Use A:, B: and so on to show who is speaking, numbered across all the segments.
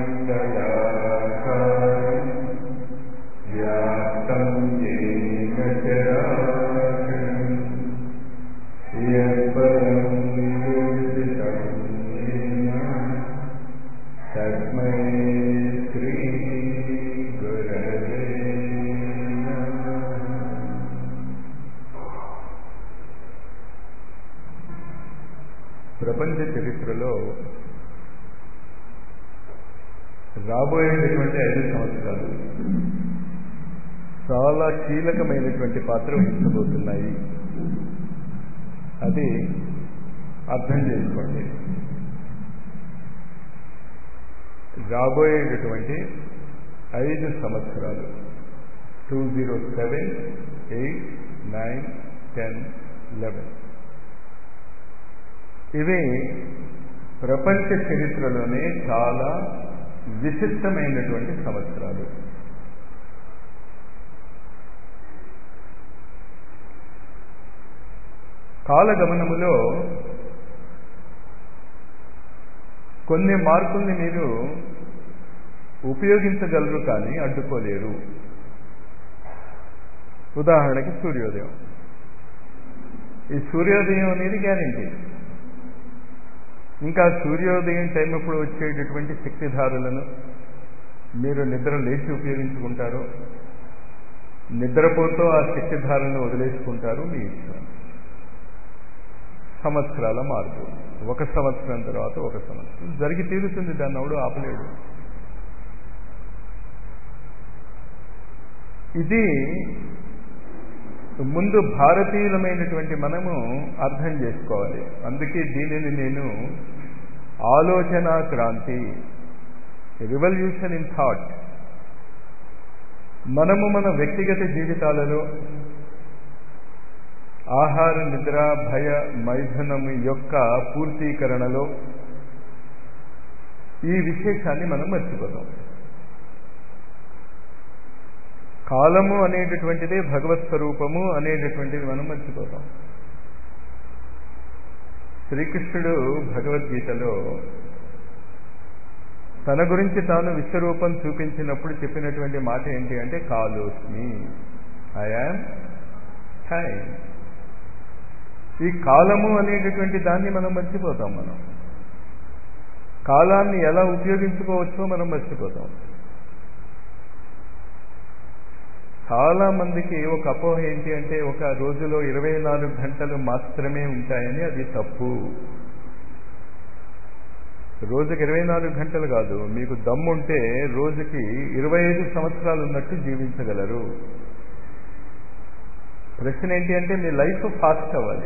A: మండలాకారం వ్యాప్తం ఏన చరాచరం యత్పదం దర్శితం ఏన తస్మై శ్రీ గురవే నమః ప్రపంచ చరిత్రలో రాబోయేటటువంటి ఐదు సంవత్సరాలు చాలా కీలకమైనటువంటి పాత్ర వహించబోతున్నాయి అది అర్థం చేసుకోండి రాబోయేటటువంటి ఐదు సంవత్సరాలు two zero seven eight nine ten eleven ఇవి ప్రపంచ చరిత్రలోనే చాలా విశిష్టమైనటువంటి సంవత్సరాలు కాలగమనములో కొన్ని మార్పుల్ని మీరు ఉపయోగించగలరు కానీ అడ్డుకోలేరు ఉదాహరణకి సూర్యోదయం ఈ సూర్యోదయం అనేది గ్యారంటీ ఇంకా సూర్యోదయం టైం అప్పుడు వచ్చేటటువంటి శక్తిధారులను మీరు నిద్ర లేచి ఉపయోగించుకుంటారో నిద్రపోతూ ఆ శక్తిధారలను వదిలేసుకుంటారు మీ ఇష్టం సంవత్సరాల మార్పు ఒక సంవత్సరం తర్వాత ఒక సంవత్సరం జరిగి తీరుతుంది దాన్ని ఎవడు ఆపలేడు ఇది ముందు భారతీయులమైనటువంటి మనము అర్థం చేసుకోవాలి అందుకే దీనిని నేను ఆలోచన క్రాంతి రివల్యూషన్ ఇన్ థాట్ మనము మన వ్యక్తిగత జీవితాలలో ఆహార నిద్ర భయ మైథునం యొక్క పూర్తీకరణలో ఈ విశేషాన్ని మనం మర్చిపోతాం కాలము అనేటటువంటిదే భగవత్ స్వరూపము అనేటటువంటిది మనం మర్చిపోతాం శ్రీకృష్ణుడు భగవద్గీతలో తన గురించి తాను విశ్వరూపం చూపించినప్పుడు చెప్పినటువంటి మాట ఏంటి అంటే కాలోస్మి ఐఆమ్ టైం ఈ కాలము అనేటటువంటి దాన్ని మనం మర్చిపోతాం మనం కాలాన్ని ఎలా ఉపయోగించుకోవచ్చో మనం మర్చిపోతాం చాలా మందికి ఒక అపోహ ఏంటి అంటే ఒక రోజులో ఇరవై నాలుగు గంటలు మాత్రమే ఉంటాయని అది తప్పు రోజుకి ఇరవై నాలుగు గంటలు కాదు మీకు దమ్ముంటే రోజుకి ఇరవై ఐదు సంవత్సరాలు ఉన్నట్టు జీవించగలరు ప్రశ్న ఏంటి అంటే మీ లైఫ్ ఫాస్ట్ అవ్వాలి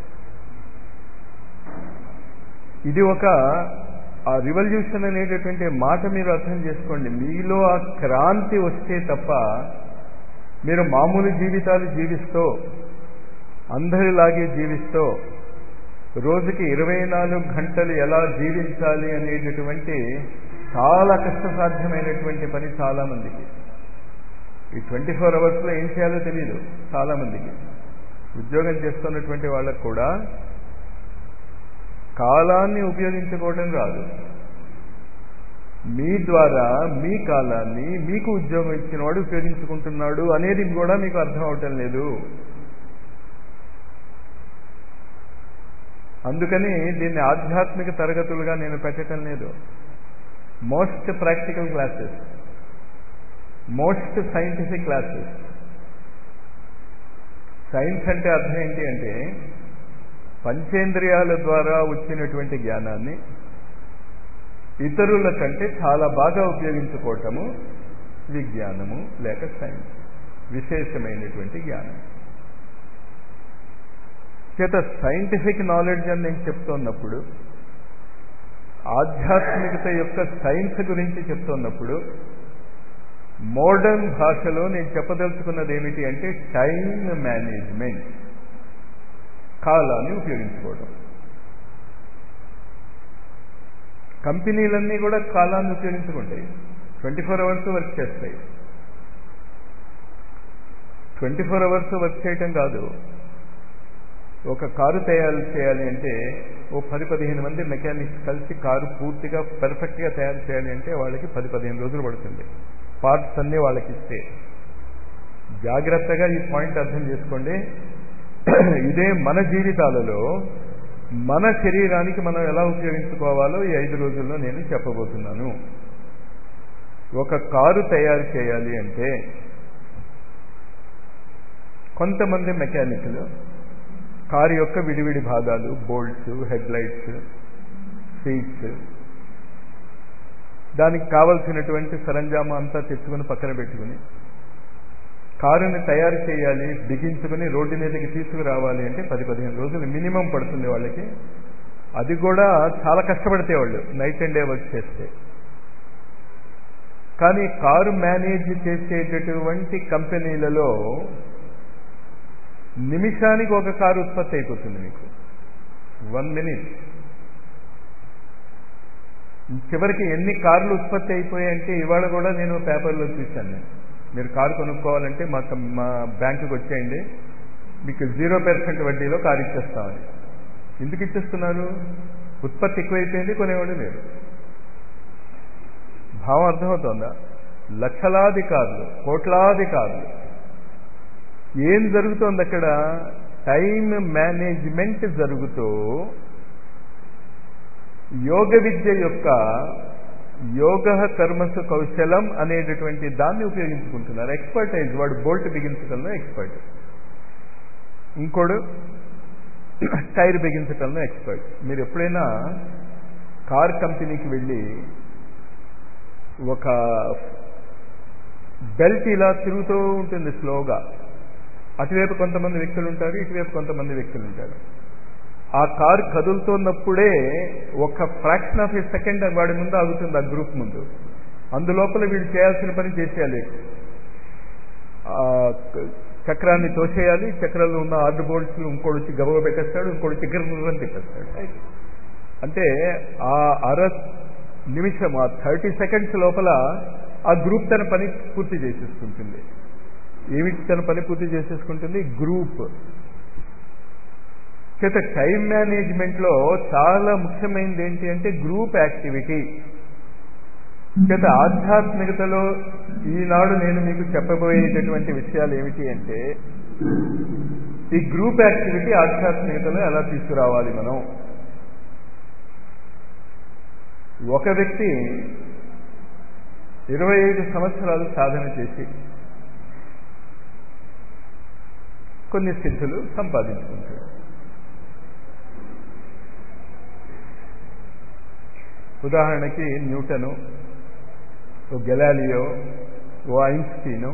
A: ఇది ఒక ఆ రివల్యూషన్ అనేటటువంటి మాట మీరు అర్థం చేసుకోండి మీలో ఆ క్రాంతి వస్తే తప్ప మీరు మామూలు జీవితాలు జీవిస్తూ అందరిలాగే జీవిస్తూ రోజుకి ఇరవై నాలుగు గంటలు ఎలా జీవించాలి అనేటటువంటి చాలా కష్టసాధ్యమైనటువంటి పని చాలా మందికి ఈ ట్వంటీ ఫోర్ అవర్స్లో ఏం చేయాలో తెలియదు చాలా మందికి ఉద్యోగం చేస్తున్నటువంటి వాళ్ళకు కూడా కాలాన్ని ఉపయోగించుకోవడం రాదు మీ ద్వారా మీ కాలాన్ని మీకు ఉద్యోగం ఇచ్చిన వాడు ఉపయోగించుకుంటున్నాడు అనేది కూడా మీకు అర్థం అవటం లేదు అందుకని దీన్ని ఆధ్యాత్మిక తరగతులుగా నేను పెట్టడం లేదు most practical classes most scientific classes science అంటే అర్థం ఏంటి అంటే పంచేంద్రియాల ద్వారా వచ్చినటువంటి జ్ఞానాన్ని ఇతరుల కంటే చాలా బాగా ఉపయోగించుకోవటము విజ్ఞానము లేక సైన్స్ విశేషమైనటువంటి జ్ఞానం చేత సైంటిఫిక్ నాలెడ్జ్ అని నేను చెప్తున్నప్పుడు ఆధ్యాత్మికత యొక్క సైన్స్ గురించి చెప్తున్నప్పుడు మోడర్న్ భాషలో నేను చెప్పదలుచుకున్నది ఏమిటి అంటే టైం మేనేజ్మెంట్ కాలాన్ని ఉపయోగించుకోవడం కంపెనీలన్నీ కూడా కాలాన్ని ఉపయోగించుకుంటాయి ట్వంటీ ఫోర్ అవర్స్ వర్క్ చేస్తాయి ట్వంటీ ఫోర్ అవర్స్ వర్క్ చేయటం కాదు ఒక కారు తయారు చేయాలి అంటే ఓ పది పదిహేను మంది మెకానిక్స్ కలిసి కారు పూర్తిగా పర్ఫెక్ట్గా తయారు చేయాలి అంటే వాళ్ళకి పది పదిహేను రోజులు పడుతుంది పార్ట్స్ అన్నీ వాళ్ళకి ఇస్తే జాగ్రత్తగా ఈ పాయింట్ అర్థం చేసుకోండి ఇదే మన జీవితాలలో మన శరీరానికి మనం ఎలా ఉపయోగించుకోవాలో ఈ ఐదు రోజుల్లో నేను చెప్పబోతున్నాను ఒక కారు తయారు చేయాలి అంటే కొంతమంది మెకానిక్లు కారు యొక్క విడివిడి భాగాలు బోల్ట్స్ హెడ్ లైట్స్ సీట్స్ దానికి కావలసినటువంటి సరంజామా అంతా తెచ్చుకుని పక్కన పెట్టుకుని కారుని తయారు చేయాలి బిగించుకుని రోడ్డు మీదకి తీసుకురావాలి అంటే పది పదిహేను రోజులు మినిమం పడుతుంది వాళ్ళకి అది కూడా చాలా కష్టపడితే వాళ్ళు నైట్ అండ్ డే వర్క్ చేస్తే కానీ కారు మేనేజ్ చేసేటటువంటి కంపెనీలలో నిమిషానికి ఒక కారు ఉత్పత్తి అయిపోతుంది మీకు వన్ మినిట్ చివరికి ఎన్ని కార్లు ఉత్పత్తి అయిపోయాయంటే ఇవాళ కూడా నేను పేపర్లో చూశాను నేను మీరు కారు కొనుక్కోవాలంటే మా మా బ్యాంకుకి వచ్చేయండి మీకు జీరో పర్సెంట్ వడ్డీలో కారు ఇచ్చేస్తామని ఎందుకు ఇచ్చేస్తున్నారు ఉత్పత్తి ఎక్కువైపోయింది కొనేవాడు లేరు భావం అర్థమవుతోందా లక్షలాది కార్లు కోట్లాది కార్లు ఏం జరుగుతోంది అక్కడ టైం మేనేజ్మెంట్ జరుగుతూ యోగ విద్య యొక్క యోగ కర్మసు కౌశలం అనేటటువంటి దాన్ని ఉపయోగించుకుంటున్నారు ఎక్స్పర్టైజ్ వాడు బోల్ట్ బిగించడంలో ఎక్స్పర్ట్ ఇంకోడు టైర్ బిగించడంలో ఎక్స్పర్ట్ మీరు ఎప్పుడైనా కార్ కంపెనీకి వెళ్ళి ఒక బెల్ట్ ఇలా తిరుగుతూ ఉంటుంది స్లోగా అటువైపు కొంతమంది వ్యక్తులు ఉంటారు ఇటువైపు కొంతమంది వ్యక్తులు ఉంటారు ఆ కారు కదులుతున్నప్పుడే ఒక ఫ్రాక్షన్ ఆఫ్ ఏ సెకండ్ వాడి ముందు ఆగుతుంది ఆ గ్రూప్ ముందు అందులోపల వీళ్ళు చేయాల్సిన పని చేసేయాలి చక్రాన్ని తోసేయాలి చక్రంలో ఉన్న ఆర్డు బోల్ట్స్ ఇంకోటి వచ్చి గబగ పెట్టేస్తాడు ఇంకోటి వచ్చి గిర్రని తిప్పేస్తాడు అంటే ఆ అర నిమిషం ఆ థర్టీ సెకండ్స్ లోపల ఆ గ్రూప్ తన పని పూర్తి చేసేసుకుంటుంది ఏమిటి తన పని పూర్తి చేసేసుకుంటుంది గ్రూప్ చేత టైం మేనేజ్మెంట్లో చాలా ముఖ్యమైనది ఏంటి అంటే గ్రూప్ యాక్టివిటీ చేత ఆధ్యాత్మికతలో ఈనాడు నేను మీకు చెప్పబోయేటటువంటి విషయాలు ఏమిటి అంటే ఈ గ్రూప్ యాక్టివిటీ ఆధ్యాత్మికతలో ఎలా తీసుకురావాలి మనం ఒక వ్యక్తి ఇరవై ఐదు సంవత్సరాలు సాధన చేసి కొన్ని సిద్ధులు సంపాదించుకుంటాడు ఉదాహరణకి న్యూటను ఓ గెలాలియో ఓ ఐన్స్టీను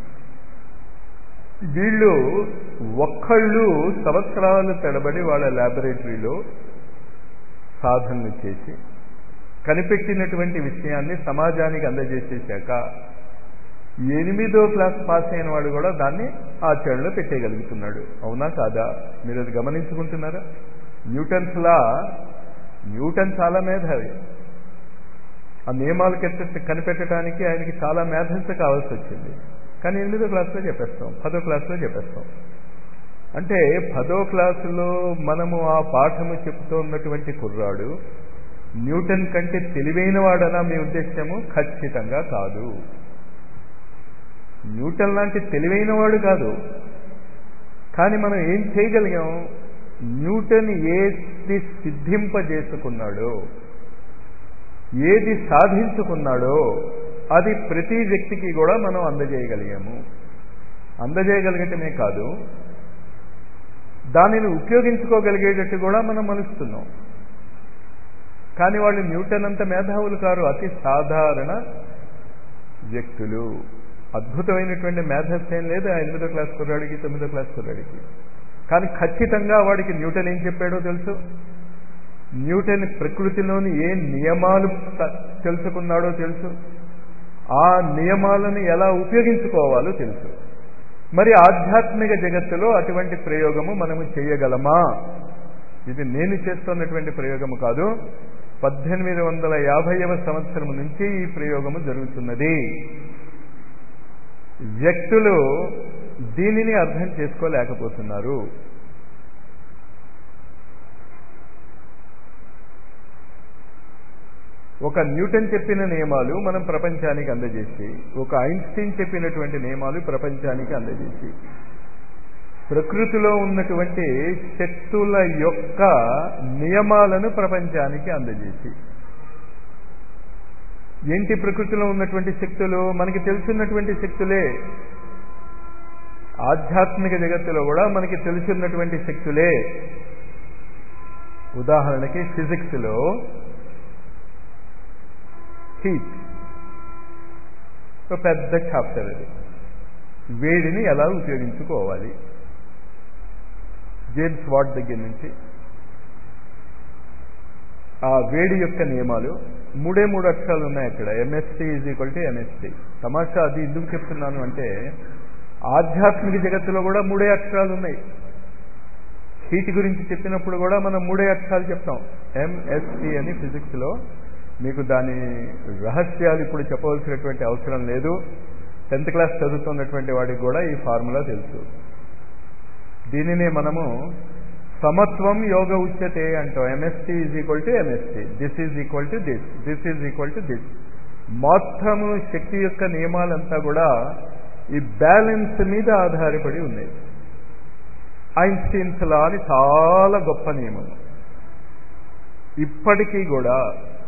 A: వీళ్ళు ఒక్కళ్ళు సంవత్సరాలు తడబడి వాళ్ళ ల్యాబొరేటరీలో సాధనలు చేసి కనిపెట్టినటువంటి విషయాన్ని సమాజానికి అందజేసేశాక ఎనిమిదో క్లాస్ పాస్ అయిన వాడు కూడా దాన్ని ఆచరణలో పెట్టేయగలుగుతున్నాడు అవునా కాదా మీరు అది గమనించుకుంటున్నారా న్యూటన్స్ లా న్యూటన్ చాలా మేధావి ఆ నియమాలు కనిపెట్టడానికి ఆయనకి చాలా మేధస్సు కావాల్సి వచ్చింది కానీ ఎనిమిదో క్లాసులో చెప్పేస్తాం పదో క్లాసులో చెప్పేస్తాం అంటే పదో క్లాసులో మనము ఆ పాఠము చెప్తున్నటువంటి కుర్రాడు న్యూటన్ కంటే తెలివైన వాడనా మీ ఉద్దేశము ఖచ్చితంగా కాదు న్యూటన్ లాంటి తెలివైన వాడు కాదు కానీ మనం ఏం చేయగలిగాం న్యూటన్ ఏది సిద్ధింపజేసుకున్నాడో ఏది సాధించుకున్నాడో అది ప్రతి వ్యక్తికి కూడా మనం అందజేయగలిగాము అందజేయగలిగటమే కాదు దానిని ఉపయోగించుకోగలిగేటట్టు కూడా మనం మలుస్తున్నాం కానీ వాళ్ళు న్యూటన్ అంత మేధావులు కారు అతి సాధారణ వ్యక్తులు అద్భుతమైనటువంటి మేధస్ ఏం లేదు ఆ ఎనిమిదో క్లాస్ కుర్రాడికి తొమ్మిదో క్లాస్ కుర్రాడికి కానీ ఖచ్చితంగా వాడికి న్యూటన్ ఏం చెప్పాడో తెలుసు న్యూటన్ ప్రకృతిలోని ఏ నియమాలు తెలుసుకున్నాడో తెలుసు ఆ నియమాలను ఎలా ఉపయోగించుకోవాలో తెలుసు మరి ఆధ్యాత్మిక జగత్తులో అటువంటి ప్రయోగము మనము చేయగలమా ఇది నేను చేస్తున్నటువంటి ప్రయోగము కాదు పద్దెనిమిది వందల యాభైవ సంవత్సరం నుంచి ఈ ప్రయోగము జరుగుతున్నది వ్యక్తులు దీనిని అర్థం చేసుకోలేకపోతున్నారు ఒక న్యూటన్ చెప్పిన నియమాలు మనం ప్రపంచానికి అందజేసి ఒక ఐన్స్టీన్ చెప్పినటువంటి నియమాలు ప్రపంచానికి అందజేసి ప్రకృతిలో ఉన్నటువంటి శక్తుల యొక్క నియమాలను ప్రపంచానికి అందజేసి ఏంటి ప్రకృతిలో ఉన్నటువంటి శక్తులు మనకి తెలుసున్నటువంటి శక్తులే ఆధ్యాత్మిక జగత్తులో కూడా మనకి తెలుసున్నటువంటి శక్తులే ఉదాహరణకి ఫిజిక్స్లో హీట్ ఒక పెద్ద చాప్టర్ అది వేడిని ఎలా ఉపయోగించుకోవాలి జేమ్స్ వాట్ దగ్గర నుంచి ఆ వేడి యొక్క నియమాలు మూడే మూడు అక్షరాలు ఉన్నాయి అక్కడ MST is equal to MST తమాషా అది ఎందుకు చెప్తున్నాను అంటే ఆధ్యాత్మిక జగత్తులో కూడా మూడే అక్షరాలు ఉన్నాయి హీట్ గురించి చెప్పినప్పుడు కూడా మనం మూడే అక్షరాలు చెప్తాం ఎంఎస్టీ అని ఫిజిక్స్లో మీకు దాని రహస్యాలు ఇప్పుడు చెప్పవలసినటువంటి అవసరం లేదు టెన్త్ క్లాస్ చదువుతున్నటువంటి వాడికి కూడా ఈ ఫార్ములా తెలుసు దీనినే మనము సమత్వం యోగ ఉచ్యతే అంటాం MST is equal to MST this is equal to this this is equal to this మొత్తము శక్తి యొక్క నియమాలంతా కూడా ఈ బ్యాలెన్స్ మీద ఆధారపడి ఉన్నాయి ఐన్స్టీన్స్ లా అని చాలా గొప్ప నియమం ఇప్పటికీ కూడా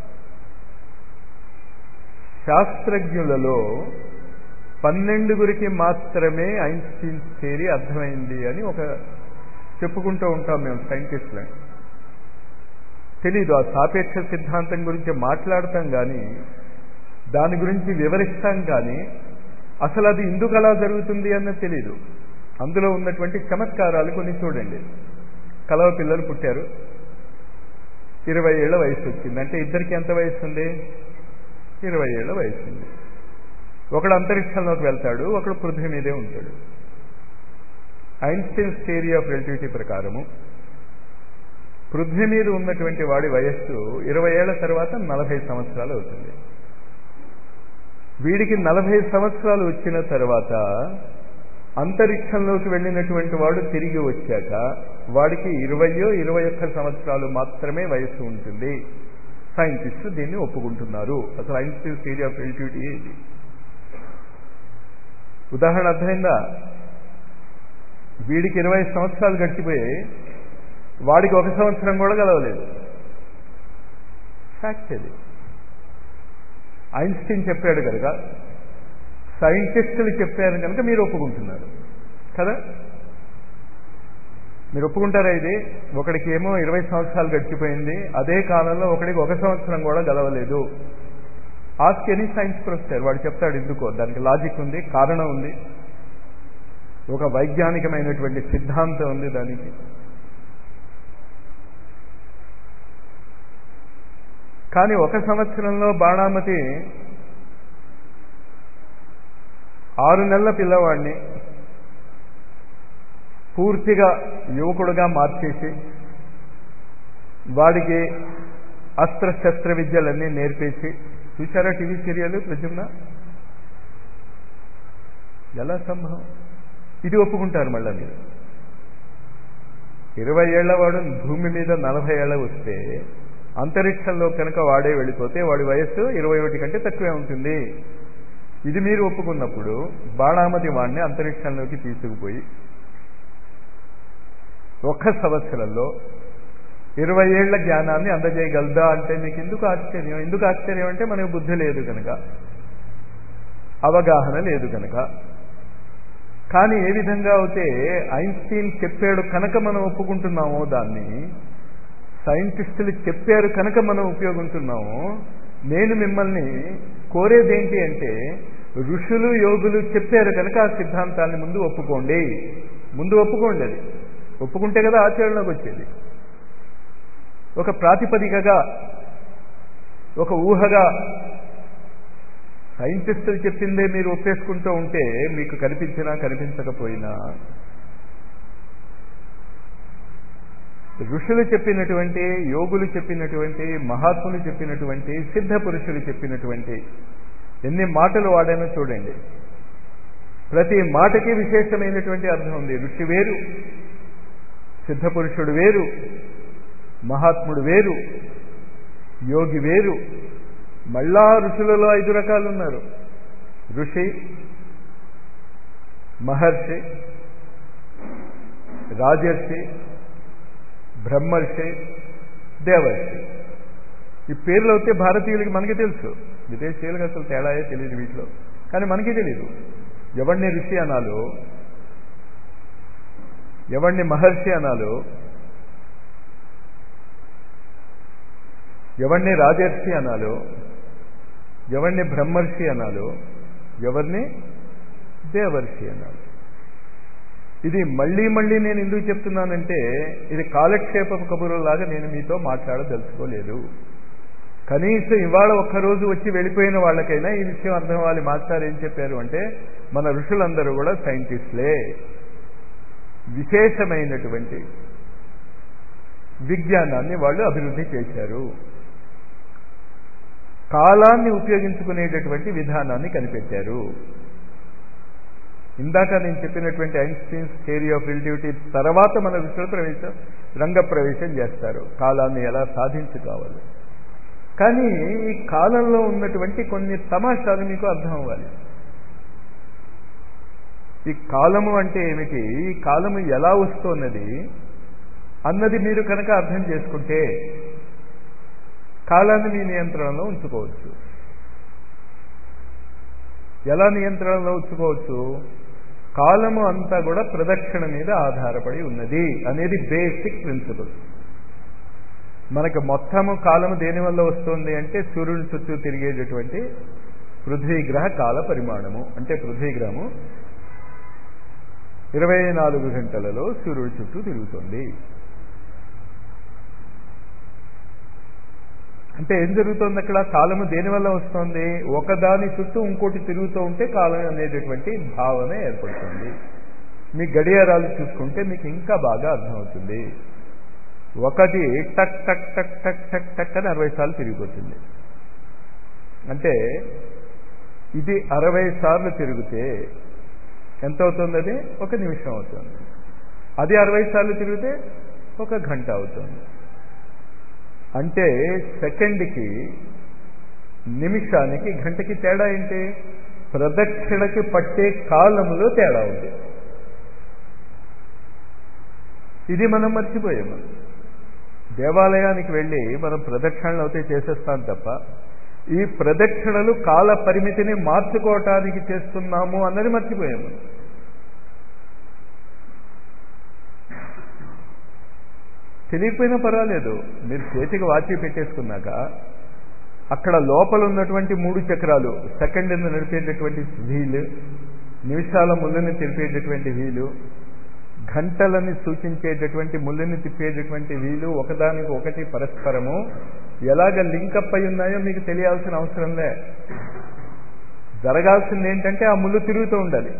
A: శాస్త్రజ్ఞులలో పన్నెండుగురికి మాత్రమే ఐన్స్టీన్స్ థియరీ అర్థమైంది అని ఒక చెప్పుకుంటూ ఉంటాం మేము సైంటిస్టులని తెలీదు ఆ సాపేక్ష సిద్ధాంతం గురించి మాట్లాడతాం కానీ దాని గురించి వివరిస్తాం కానీ అసలు అది ఎందుకు అలా జరుగుతుంది అన్నది తెలీదు అందులో ఉన్నటువంటి చమత్కారాలు కొన్ని చూడండి కలవ పిల్లలు పుట్టారు ఇరవై ఏళ్ల వయసు వచ్చింది అంటే ఇద్దరికి ఎంత వయసు ఉంది ఇరవై ఏళ్ల వయసు ఉంది ఒకడు అంతరిక్షంలోకి వెళ్తాడు ఒకడు పృథ్వీ మీదే ఉంటాడు ఐన్స్టీన్స్ థియరీ ఆఫ్ రిలేటివిటీ ప్రకారము పృథ్వీ మీద ఉన్నటువంటి వాడి వయస్సు ఇరవై ఏళ్ల తర్వాత నలభై సంవత్సరాలు అవుతుంది వీడికి నలభై సంవత్సరాలు వచ్చిన తర్వాత అంతరిక్షంలోకి వెళ్ళినటువంటి వాడు తిరిగి వచ్చాక వాడికి ఇరవయో ఇరవై ఒక్క సంవత్సరాలు మాత్రమే వయస్సు ఉంటుంది సైంటిస్టులు దీన్ని ఒప్పుకుంటున్నారు అసలు ఐన్స్టీన్ థియరీ ఆఫ్ రిలేటివిటీ ఇది ఉదాహరణ అర్థమైందా వీడికి ఇరవై సంవత్సరాలు గడిచిపోయి వాడికి ఒక సంవత్సరం కూడా గలవలేదు ఫ్యాక్ట్ అది ఐన్స్టీన్ చెప్పాడు కనుక సైంటిస్టులు చెప్పారు కనుక మీరు ఒప్పుకుంటున్నారు కదా మీరు ఒప్పుకుంటారా ఇది ఒకడికి ఏమో ఇరవై సంవత్సరాలు గడిచిపోయింది అదే కాలంలో ఒకడికి ఒక సంవత్సరం కూడా గలవలేదు ఆస్క్ ఎనీ సైన్స్ ప్రొఫెసర్ వాడు చెప్తాడు ఎందుకో దానికి లాజిక్ ఉంది కారణం ఉంది ఒక వైజ్ఞానికమైనటువంటి సిద్ధాంతం ఉంది దానికి కానీ ఒక సంవత్సరంలో బాణామతి ఆరు నెలల పిల్లవాడిని పూర్తిగా యువకుడుగా మార్చేసి వాడికి అస్త్ర శస్త్ర విద్యలన్నీ నేర్పేసి చూసారా టీవీ సీరియల్ ప్రజుమ్న ఎలా సంభవం ఇది ఒప్పుకుంటారు మళ్ళా మీరు ఇరవై ఏళ్ల వాడు భూమి మీద నలభై ఏళ్ళ వస్తే అంతరిక్షంలో కనుక వాడే వెళ్ళిపోతే వాడి వయస్సు ఇరవై ఒకటి కంటే తక్కువే ఉంటుంది ఇది మీరు ఒప్పుకున్నప్పుడు బాణామతి వాడిని అంతరిక్షంలోకి తీసుకుపోయి ఒక్క సంవత్సరంలో ఇరవై ఏళ్ల జ్ఞానాన్ని అందజేయగలదా అంటే మీకు ఎందుకు ఆశ్చర్యం ఎందుకు ఆశ్చర్యం అంటే మనకు బుద్ధి లేదు కనుక అవగాహన లేదు కనుక కానీ ఏ విధంగా అయితే ఐన్స్టీన్ చెప్పాడు కనుక మనం ఒప్పుకుంటున్నామో దాన్ని సైంటిస్టులు చెప్పారు కనుక మనం ఉపయోగించున్నాము నేను మిమ్మల్ని కోరేదేంటి అంటే ఋషులు యోగులు చెప్పారు కనుక ఆ సిద్ధాంతాన్ని ముందు ఒప్పుకోండి ముందు ఒప్పుకోండి అది ఒప్పుకుంటే కదా ఆచరణలోకి వచ్చేది ఒక ప్రాతిపదికగా ఒక ఊహగా సైంటిస్టులు చెప్పిందే మీరు ఒప్పేసుకుంటూ ఉంటే మీకు కనిపించినా కనిపించకపోయినా ఋషులు చెప్పినటువంటి యోగులు చెప్పినటువంటి మహాత్ములు చెప్పినటువంటి సిద్ధ పురుషులు చెప్పినటువంటి ఎన్ని మాటలు వాడానో చూడండి ప్రతి మాటకి విశేషమైనటువంటి అర్థం ఉంది ఋషి వేరు సిద్ధ పురుషుడు వేరు మహాత్ముడు వేరు యోగి వేరు మళ్ళా ఋషులలో ఐదు రకాలు ఉన్నారు ఋషి మహర్షి రాజర్షి బ్రహ్మర్షి దేవర్షి ఈ పేర్లు అయితే భారతీయులకి మనకి తెలుసు విదేశీయులకు అసలు తేడాయే తెలియదు వీటిలో కానీ మనకి తెలియదు ఎవరిని ఋషి అనాలో ఎవరిని మహర్షి అనాలో ఎవరిని రాజర్షి అనాలో ఎవరిని బ్రహ్మర్షి అనాలో ఎవరిని దేవర్షి అనాలో ఇది మళ్ళీ మళ్ళీ నేను ఎందుకు చెప్తున్నానంటే ఇది కాలక్షేపపు కబురులాగా నేను మీతో మాట్లాడదలుచుకోలేదు కనీసం ఇవాళ ఒక్కరోజు వచ్చి వెళ్ళిపోయిన వాళ్ళకైనా ఈ విషయం అర్థం అవ్వాలి మాస్టర్ ఏం చెప్పారు అంటే మన ఋషులందరూ కూడా సైంటిస్టులే విశేషమైనటువంటి విజ్ఞానాన్ని వాళ్ళు అభివృద్ధి చేశారు కాలాన్ని ఉపయోగించుకునేటటువంటి విధానాన్ని కనిపెట్టారు ఇందాక నేను చెప్పినటువంటి ఐన్స్టీన్స్ థియరీ ఆఫ్ రిలేటివిటీ తర్వాత మన ఋషుల ప్రవేశం రంగ ప్రవేశం చేస్తారు కాలాన్ని ఎలా సాధించుకోవాలి కానీ ఈ కాలంలో ఉన్నటువంటి కొన్ని తమాషాలు మీకు అర్థం అవ్వాలి ఈ కాలము అంటే ఏమిటి ఈ కాలము ఎలా వస్తున్నది అన్నది మీరు కనుక అర్థం చేసుకుంటే కాలాన్ని మీ నియంత్రణలో ఉంచుకోవచ్చు ఎలా నియంత్రణలో ఉంచుకోవచ్చు కాలము అంతా కూడా ప్రదక్షిణ మీద ఆధారపడి ఉన్నది అనేది బేసిక్ ప్రిన్సిపల్ మనకు మొత్తము కాలము దేని వల్ల వస్తుంది అంటే సూర్యుని చుట్టూ తిరిగేటటువంటి పృథ్వీగ్రహ కాల పరిమాణము అంటే పృథ్వీగ్రహము ఇరవై నాలుగు గంటలలో సూర్యుడి చుట్టూ తిరుగుతుంది అంటే ఏం జరుగుతుంది అక్కడ కాలము దేని వల్ల వస్తుంది ఒకదాని చుట్టూ ఇంకోటి తిరుగుతూ ఉంటే కాలం అనేటటువంటి భావన ఏర్పడుతుంది మీ గడియారాలు చూసుకుంటే మీకు ఇంకా బాగా అర్థమవుతుంది ఒకటి టక్ టక్ టక్ టక్ టక్ టక్ అని అరవై సార్లు తిరిగిపోతుంది అంటే ఇది అరవై సార్లు తిరిగితే ఎంత అవుతుంది అది ఒక నిమిషం అవుతుంది అది అరవై సార్లు తిరిగితే ఒక గంట అవుతుంది అంటే సెకండ్కి నిమిషానికి గంటకి తేడా ఏంటి ప్రదక్షిణకి పట్టే కాలంలో తేడా ఉంది ఇది మనం మర్చిపోయాము దేవాలయానికి వెళ్ళి మనం ప్రదక్షిణలు అయితే చేసేస్తాం తప్ప ఈ ప్రదక్షిణలు కాల పరిమితిని మార్చుకోవటానికి చేస్తున్నాము అన్నది మర్చిపోయాము తెలియకపోయినా పర్వాలేదు మీరు చేతికి వాచి పెట్టేసుకున్నాక అక్కడ లోపల ఉన్నటువంటి మూడు చక్రాలు సెకండ్ నడిపేటటువంటి వీలు నిమిషాల ముళ్ళని తెలిపేటటువంటి వీలు గంటలని సూచించేటటువంటి ముళ్ళని తిప్పేటటువంటి వీలు ఒకదానికి ఒకటి పరస్పరము ఎలాగ లింకప్ అయి ఉన్నాయో మీకు తెలియాల్సిన అవసరం లే జరగాల్సింది ఏంటంటే ఆ ముళ్ళు తిరుగుతూ ఉండాలి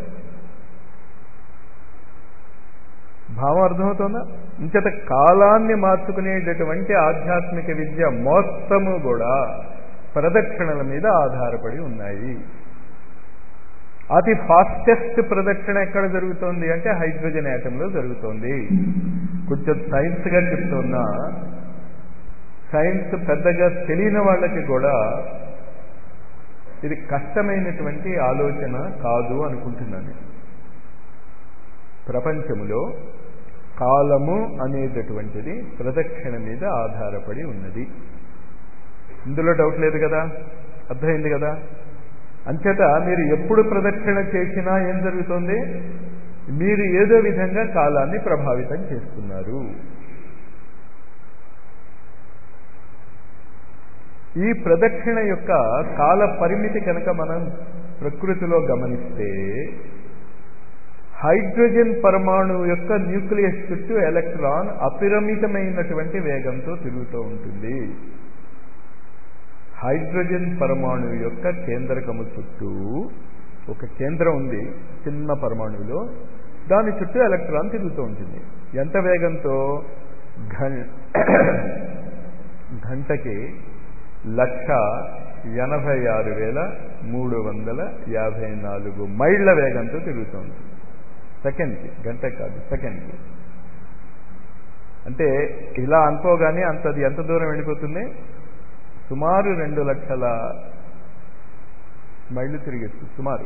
A: భావం అర్థమవుతుందా ఇంచేత కాలాన్ని మార్చుకునేటటువంటి ఆధ్యాత్మిక విద్య మొత్తము కూడా ప్రదక్షిణల మీద ఆధారపడి ఉన్నాయి అతి ఫాస్టెస్ట్ ప్రదక్షిణ ఎక్కడ జరుగుతోంది అంటే హైడ్రోజన్ యాటంలో జరుగుతోంది కొంచెం సైన్స్గా చెప్తున్నా సైన్స్ పెద్దగా తెలియని వాళ్ళకి కూడా ఇది కష్టమైనటువంటి ఆలోచన కాదు అనుకుంటున్నాను ప్రపంచములో కాలము అనేటటువంటిది ప్రదక్షిణ మీద ఆధారపడి ఉన్నది ఇందులో డౌట్ లేదు కదా అర్థమైంది కదా అంచేత మీరు ఎప్పుడు ప్రదక్షిణ చేసినా ఏం జరుగుతుంది మీరు ఏదో విధంగా కాలాన్ని ప్రభావితం చేస్తున్నారు ఈ ప్రదక్షిణ యొక్క కాల పరిమితి కనుక మనం ప్రకృతిలో గమనిస్తే హైడ్రోజన్ పరమాణువు యొక్క న్యూక్లియస్ చుట్టూ ఎలక్ట్రాన్ అపిరమితమైనటువంటి వేగంతో తిరుగుతూ ఉంటుంది హైడ్రోజన్ పరమాణువు యొక్క కేంద్రకము చుట్టూ ఒక కేంద్రం ఉంది చిన్న పరమాణువులో దాని చుట్టూ ఎలక్ట్రాన్ తిరుగుతూ ఉంటుంది ఎంత వేగంతో గంటకి లక్ష ఎనభై ఆరు వేల మూడు వందల యాభై నాలుగు మైళ్ళ వేగంతో తిరుగుతుంది సెకండ్కి గంట కాదు సెకండ్కి అంటే ఇలా అనుకోగానే అంతది ఎంత దూరం వెళ్ళిపోతుంది సుమారు రెండు లక్షల మైళ్ళు తిరిగేస్తుంది సుమారు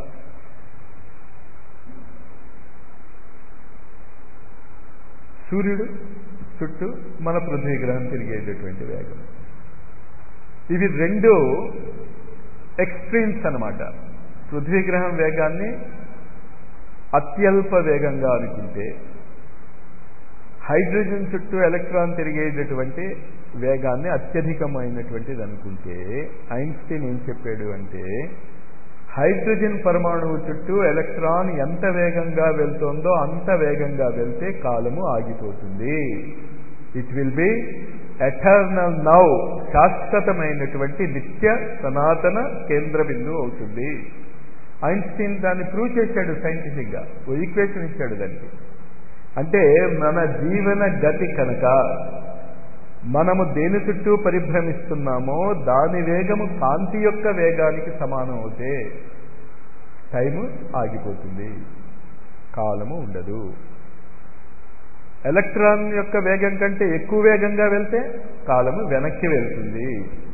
A: సూర్యుడు చుట్టూ మన పృథ్వీ గ్రహం తిరిగేటటువంటి వేగం ఇవి రెండు ఎక్స్ట్రీమ్స్ అనమాట పృథ్వీ గ్రహం వేగాన్ని అత్యల్ప వేగంగా అనుకుంటే హైడ్రోజన్ చుట్టూ ఎలక్ట్రాన్ తిరిగేటటువంటి వేగాన్ని అత్యధికమైనటువంటిది అనుకుంటే ఐన్స్టీన్ ఏం చెప్పాడు అంటే హైడ్రోజన్ పరమాణువు చుట్టూ ఎలక్ట్రాన్ ఎంత వేగంగా వెళ్తోందో అంత వేగంగా వెళ్తే కాలము ఆగిపోతుంది it will be eternal now శాశ్వతమైనటువంటి నిత్య సనాతన కేంద్ర బిందువు అవుతుంది ఐన్స్టీన్ దాన్ని ప్రూవ్ చేశాడు సైంటిఫిక్ గా ఓ ఈక్వేషన్ ఇచ్చాడు దానికి అంటే మన జీవన గతి కనుక మనము దేని చుట్టూ పరిభ్రమిస్తున్నామో దాని వేగము కాంతి యొక్క వేగానికి సమానం అవుతే టైము ఆగిపోతుంది కాలము ఉండదు ఎలక్ట్రాన్ యొక్క వేగం కంటే ఎక్కువ వేగంగా వెళ్తే కాలము వెనక్కి వెళ్తుంది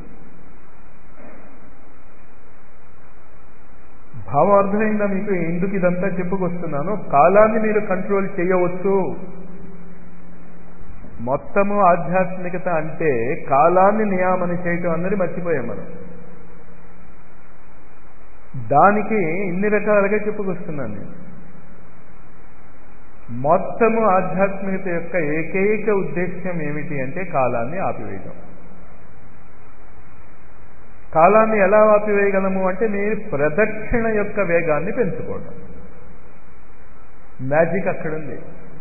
A: భావం అర్థమైందా మీకు ఎందుకు ఇదంతా చెప్పుకొస్తున్నాను కాలాన్ని మీరు కంట్రోల్ చేయవచ్చు మొత్తము ఆధ్యాత్మికత అంటే కాలాన్ని నియామన చేయటం అన్నది మర్చిపోయాం మనం దానికి ఇన్ని రకాలుగా చెప్పుకొస్తున్నాను నేను మొత్తము ఆధ్యాత్మికత యొక్క ఏకైక ఉద్దేశ్యం ఏమిటి అంటే కాలాన్ని ఆపివేయడం కాలాన్ని ఎలా ఆపివేయగలము అంటే మీరు ప్రదక్షిణ యొక్క వేగాన్ని పెంచుకోవడం మ్యాజిక్ అక్కడుంది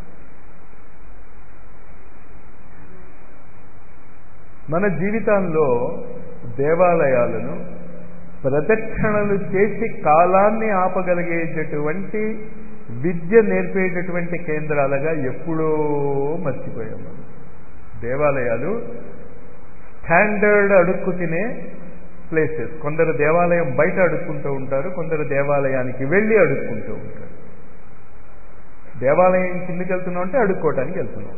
A: మన జీవితంలో దేవాలయాలను ప్రదక్షిణలు చేసి కాలాన్ని ఆపగలిగేటటువంటి విద్య నేర్పేటటువంటి కేంద్రాలుగా ఎప్పుడో మర్చిపోయాం మనం దేవాలయాలు స్టాండర్డ్ అడుక్కు తినే ప్లేసెస్ కొందరు దేవాలయం బయట అడుక్కుంటూ ఉంటారు కొందరు దేవాలయానికి వెళ్ళి అడుక్కుంటూ ఉంటారు దేవాలయం కిందకి వెళ్తున్నాం అంటే అడుక్కోవటానికి వెళ్తున్నాం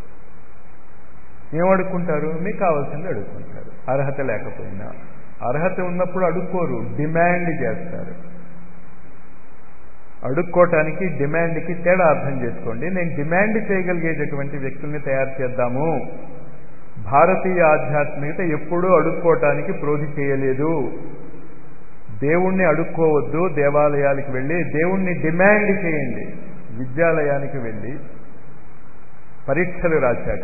A: ఏం అడుక్కుంటారు మీకు కావాల్సింది అడుక్కుంటారు అర్హత లేకపోయినా అర్హత ఉన్నప్పుడు అడుక్కోరు డిమాండ్ చేస్తారు అడుక్కోవటానికి డిమాండ్కి తేడా అర్థం చేసుకోండి నేను డిమాండ్ చేయగలిగేటటువంటి వ్యక్తుల్ని తయారు చేద్దాము భారతీయ ఆధ్యాత్మికత ఎప్పుడూ అడుక్కోవటానికి ప్రోధి చేయలేదు దేవుణ్ణి అడుక్కోవద్దు దేవాలయాలకు వెళ్ళి దేవుణ్ణి డిమాండ్ చేయండి విద్యాలయానికి వెళ్ళి పరీక్షలు రాశాక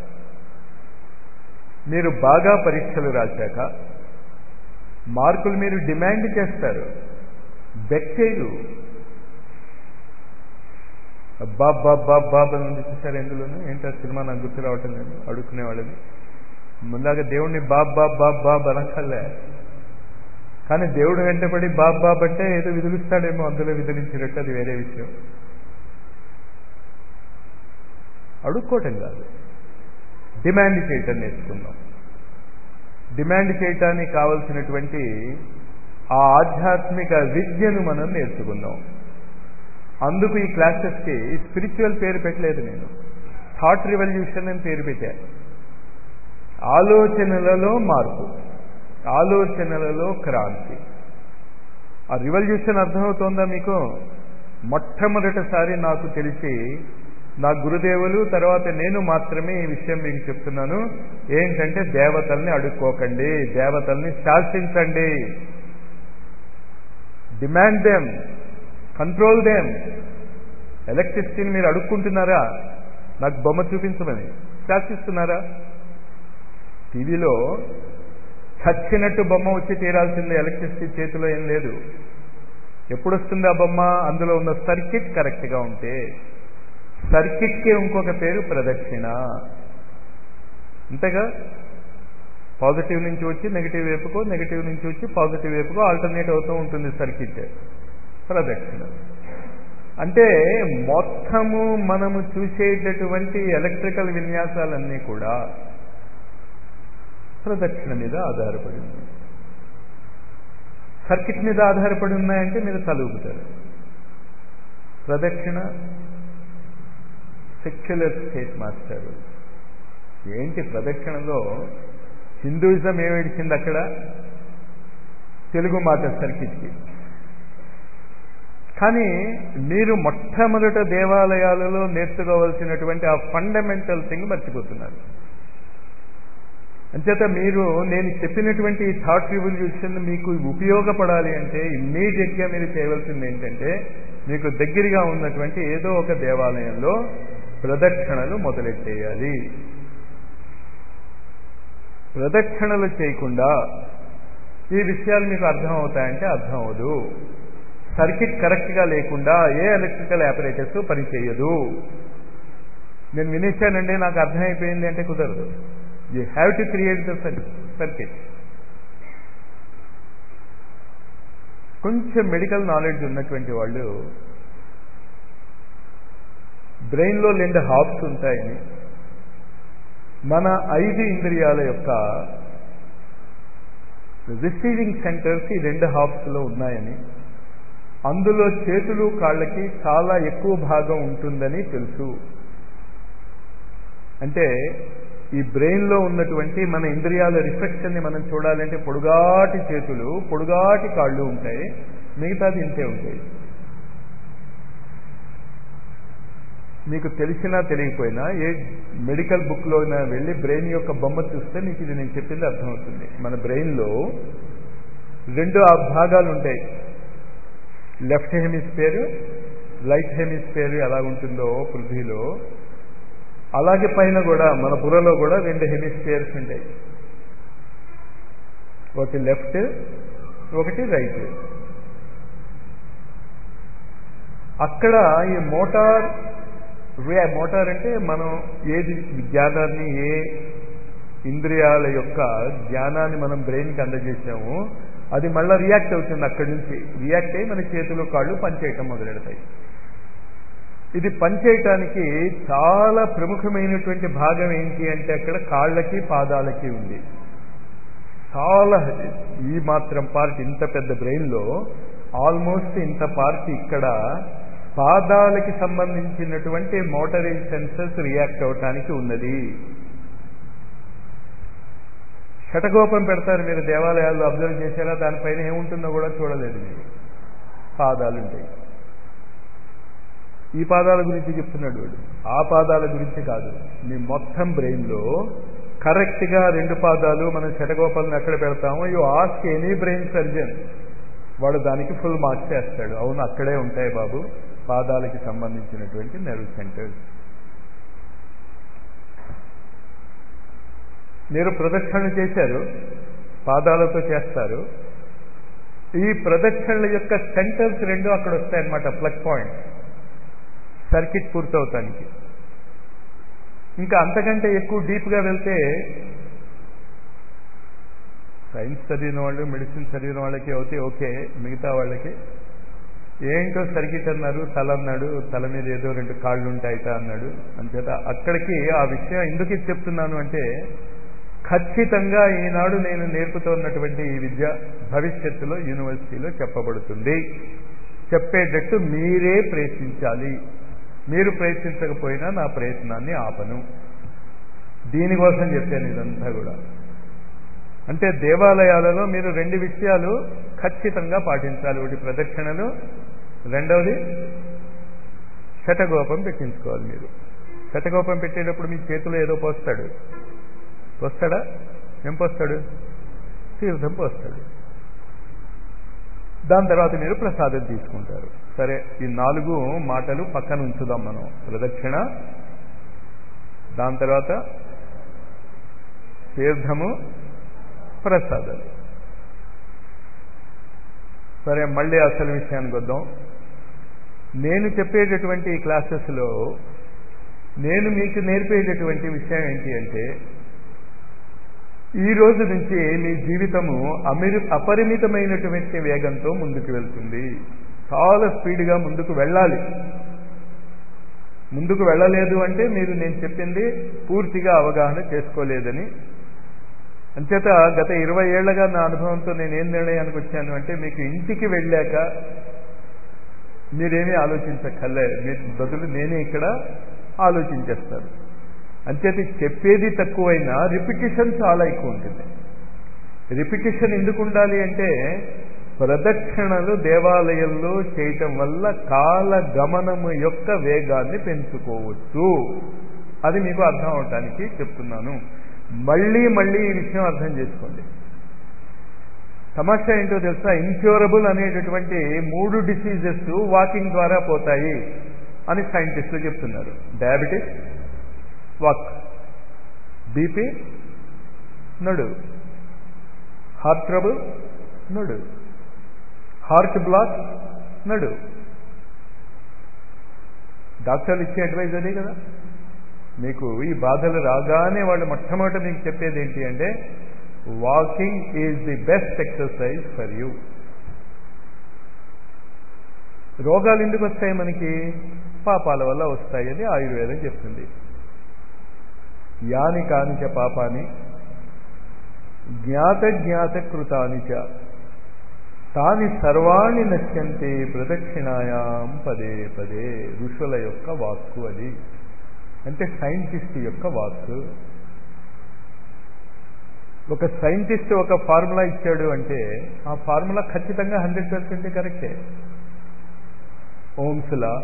A: మీరు బాగా పరీక్షలు రాశాక మార్కులు మీరు డిమాండ్ చేస్తారు బెక్చేరు బాబ్ బాబ్ బాబ్ బాబ్ అని ఉంది చూసారు ఎందులోనూ ఏంటో సినిమా నాకు గుర్తు రావటం లేదు అడుక్కునే వాళ్ళని ముందాక దేవుణ్ణి బాబ్ బాబ్ బాబ్ బాబ్ అనక్కర్లే కానీ దేవుడు వెంటపడి బాబ్ బాబ్ అంటే ఏదో విదిలిస్తాడేమో అందులో విదిలించినట్టు అది వేరే విషయం అడుక్కోవటం కాదు డిమాండ్ చేయటం నేర్చుకుందాం డిమాండ్ చేయటానికి కావలసినటువంటి ఆ ఆధ్యాత్మిక విద్యను మనం నేర్చుకుందాం అందుకు ఈ క్లాసెస్కి స్పిరిచువల్ పేరు పెట్టలేదు నేను థాట్ రివల్యూషన్ అని పేరు పెట్టా ఆలోచనలలో మార్పు ఆలోచనలలో క్రాంతి ఆ రివల్యూషన్ అర్థమవుతోందా మీకు మొట్టమొదటిసారి నాకు తెలిసి నా గురుదేవులు తర్వాత నేను మాత్రమే ఈ విషయం మీకు చెప్తున్నాను ఏంటంటే దేవతల్ని అడుక్కోకండి దేవతల్ని శాసించండి డిమాండ్ దెమ్ కంట్రోల్ దెమ్ ఎలక్ట్రిసిటీని మీరు అడుక్కుంటున్నారా నాకు బొమ్మ చూపించమని శాసిస్తున్నారా టీవీలో చచ్చినట్టు బొమ్మ వచ్చి తీరాల్సిందే ఎలక్ట్రిసిటీ చేతిలో ఏం లేదు ఎప్పుడు వస్తుంది ఆ బొమ్మ అందులో ఉన్న సర్కిట్ కరెక్ట్గా ఉంటే సర్కిట్కి ఇంకొక పేరు ప్రదక్షిణ అంతేగా పాజిటివ్ నుంచి వచ్చి నెగిటివ్ వైపుకో నెగిటివ్ నుంచి వచ్చి పాజిటివ్ వైపుకో ఆల్టర్నేట్ అవుతూ ఉంటుంది సర్కిట్ ప్రదక్షిణ అంటే మొత్తము మనము చూసేటటువంటి ఎలక్ట్రికల్ విన్యాసాలన్నీ కూడా ప్రదక్షిణ మీద ఆధారపడి ఉన్నాయి సర్కిట్ మీద ఆధారపడి ఉన్నాయంటే మీరు తలుపుతారు ప్రదక్షిణ సెక్యులర్ స్టేట్ మాస్టర్ ఏంటి ప్రదక్షిణలో హిందూయిజం ఏమేడిచింది అక్కడ తెలుగు మాట సర్కిట్కి కానీ మీరు మొట్టమొదట దేవాలయాలలో నేర్చుకోవలసినటువంటి ఆ ఫండమెంటల్ థింగ్ మర్చిపోతున్నారు అంచేత మీరు నేను చెప్పినటువంటి ఈ థాట్ రివల్యూషన్ మీకు ఉపయోగపడాలి అంటే ఇమ్మీడియట్గా మీరు చేయవలసింది ఏంటంటే మీకు దగ్గరగా ఉన్నటువంటి ఏదో ఒక దేవాలయంలో ప్రదక్షిణలు మొదలెట్టేయాలి ప్రదక్షిణలు చేయకుండా ఈ విషయాలు మీకు అర్థం అవుతాయంటే అర్థం అవదు సర్కిట్ కరెక్ట్గా లేకుండా ఏ ఎలక్ట్రికల్ ఆపరేటర్స్ పనిచేయదు నేను వినేశానండి నాకు అర్థమైపోయింది అంటే కుదరదు you have to create the circuit కొంచెం మెడికల్ నాలెడ్జ్ ఉన్నటువంటి వాళ్ళు బ్రెయిన్లో రెండు హాబ్స్ ఉంటాయని మన ఐదు ఇంద్రియాల యొక్క రిసీవింగ్ సెంటర్స్ ఈ రెండు హాబ్స్లో ఉన్నాయని అందులో చేతులు కాళ్ళకి చాలా ఎక్కువ భాగం ఉంటుందని తెలుసు అంటే ఈ బ్రెయిన్లో ఉన్నటువంటి మన ఇంద్రియాల రిఫ్లెక్షన్ని మనం చూడాలంటే పొడుగాటి చేతులు పొడుగాటి కాళ్ళు ఉంటాయి మిగతాది ఇంతే ఉంటాయి మీకు తెలిసినా తెలియకపోయినా ఏ మెడికల్ బుక్లో వెళ్ళి బ్రెయిన్ యొక్క బొమ్మ చూస్తే మీకు ఇది నేను చెప్పింది అర్థమవుతుంది మన బ్రెయిన్లో రెండు ఆ భాగాలు ఉంటాయి లెఫ్ట్ హెమిస్ఫియర్ రైట్ హెమిస్ఫియర్ ఎలా ఉంటుందో పృథ్వీలో అలాగే పైన కూడా మన బుర్రలో కూడా రెండు హెమిస్ఫియర్స్ ఉంటాయి ఒకటి లెఫ్ట్ ఒకటి రైట్ అక్కడ ఈ మోటార్ రియా మోటార్ అంటే మనం ఏది జ్ఞానాన్ని ఏ ఇంద్రియాల యొక్క జ్ఞానాన్ని మనం బ్రెయిన్కి అందజేసాము అది మళ్ళీ రియాక్ట్ అవుతుంది అక్కడి నుంచి రియాక్ట్ అయ్యి మన చేతులు కాళ్ళు పనిచేయటం మొదలెడతాయి ఇది పనిచేయటానికి చాలా ప్రముఖమైనటువంటి భాగం ఏంటి అంటే అక్కడ కాళ్ళకి పాదాలకి ఉంది చాలా ఈ మాత్రం పార్ట్ ఇంత పెద్ద బ్రెయిన్లో ఆల్మోస్ట్ ఇంత పార్ట్ ఇక్కడ పాదాలకి సంబంధించినటువంటి మోటరైజ్ సెన్సర్స్ రియాక్ట్ అవటానికి ఉన్నది షటగోపం పెడతారు మీరు దేవాలయాల్లో అబ్జర్వ్ చేశారా దానిపైన ఏముంటుందో కూడా చూడలేదు మీరు పాదాలు ఉంటాయి ఈ పాదాల గురించి చెప్తున్నాడు వాడు ఆ పాదాల గురించి కాదు మీ మొత్తం బ్రెయిన్లో కరెక్ట్గా రెండు పాదాలు మనం శటగోపాలను ఎక్కడ పెడతామో you ask any brain surgeon వాడు దానికి ఫుల్ మార్క్స్ వేస్తాడు అవును అక్కడే ఉంటాయి బాబు పాదాలకి సంబంధించినటువంటి నెర్వ్ సెంటర్స్ మీరు ప్రదక్షిణ చేశారు పాదాలతో చేస్తారు ఈ ప్రదక్షిణల యొక్క సెంటర్స్ రెండు అక్కడ వస్తాయన్నమాట ప్లగ్ పాయింట్ సర్కిట్ పూర్తవుతానికి ఇంకా అంతకంటే ఎక్కువ డీప్గా వెళ్తే సైన్స్ చదివిన వాళ్ళు మెడిసిన్ చదివిన వాళ్ళకి అవుతే ఓకే మిగతా వాళ్ళకి ఏంటో సర్కిట్ అన్నారు తల అన్నాడు తల మీద ఏదో రెండు కాళ్ళు ఉంటాయిట అన్నాడు అంచేత అక్కడికి ఆ విషయం ఎందుకు చెప్తున్నాను అంటే ఖచ్చితంగా ఈనాడు నేను నేర్పుతున్నటువంటి ఈ విద్య భవిష్యత్తులో యూనివర్సిటీలో చెప్పబడుతుంది చెప్పేటట్టు మీరే ప్రయత్నించాలి మీరు ప్రయత్నించకపోయినా నా ప్రయత్నాన్ని ఆపను దీనికోసం చెప్పాను ఇదంతా కూడా అంటే దేవాలయాలలో మీరు రెండు విషయాలు ఖచ్చితంగా పాటించాలి ఒకటి ప్రదక్షిణలు రెండవది శటగోపం పెట్టించుకోవాలి మీరు శటగోపం పెట్టేటప్పుడు మీ చేతిలో ఏదో పోస్తాడు పోస్తాడా ఏం పోస్తాడు తీర్థం పోస్తాడు దాని తర్వాత మీరు ప్రసాదం తీసుకుంటారు సరే ఈ నాలుగు మాటలు పక్కన ఉంచుదాం మనం ప్రదక్షిణ దాని తర్వాత తీర్థము ప్రసాదాలు సరే మళ్ళీ అసలు విషయానికి వద్దాం నేను చెప్పేటటువంటి ఈ క్లాసెస్లో నేను మీకు నేర్పేటటువంటి విషయం ఏంటి అంటే ఈ రోజు నుంచి మీ జీవితము అమిరి అపరిమితమైనటువంటి వేగంతో ముందుకు వెళ్తుంది చాలా స్పీడ్గా ముందుకు వెళ్ళాలి ముందుకు వెళ్ళలేదు అంటే మీరు నేను చెప్పింది పూర్తిగా అవగాహన చేసుకోలేదని అంచేత గత ఇరవై ఏళ్లగా నా అనుభవంతో నేను ఏం నిర్ణయానికి వచ్చాను అంటే మీకు ఇంటికి వెళ్ళాక మీరేమీ ఆలోచించక్కర్లే మీ బదులు నేనే ఇక్కడ ఆలోచించేస్తాను అంచేత చెప్పేది తక్కువైనా రిపిటేషన్ చాలా ఎక్కువ ఉంటుంది రిపిటేషన్ ఎందుకు ఉండాలి అంటే ప్రదక్షిణలు దేవాలయంలో చేయటం వల్ల కాల గమనము యొక్క వేగాన్ని పెంచుకోవచ్చు అది మీకు అర్థం అవటానికి చెప్తున్నాను మళ్ళీ మళ్ళీ ఈ విషయం అర్థం చేసుకోండి సమస్య ఏంటో తెలుసా ఇన్క్యూరబుల్ అనేటటువంటి మూడు డిసీజెస్ వాకింగ్ ద్వారా పోతాయి అని సైంటిస్టులు చెప్తున్నారు డయాబెటిస్ వాక్ బీపీ నడు హార్ట్ ట్రబుల్ నడు హార్ట్ బ్లాక్ నడు డాక్టర్లు ఇచ్చే అడ్వైజ్ అదే కదా మీకు ఈ బాధలు రాగానే వాళ్ళు మొట్టమొదట మీకు చెప్పేది ఏంటి అంటే walking is the best exercise for you రోగాలు ఎందుకు వస్తాయి మనకి పాపాల వల్ల వస్తాయి అని ఆయుర్వేదం చెప్తుంది యాని కానిచ పాపాని జ్ఞాత జ్ఞాత కృతాని చ తాని సర్వాణి నశ్యంతే ప్రదక్షిణాయాం పదే పదే ఋషుల యొక్క వాక్కు అది అంటే సైంటిస్ట్ యొక్క వాక్కు ఒక సైంటిస్ట్ ఒక ఫార్ములా ఇచ్చాడు అంటే ఆ ఫార్ములా ఖచ్చితంగా హండ్రెడ్ పర్సెంట్ కరెక్టే Ohm's law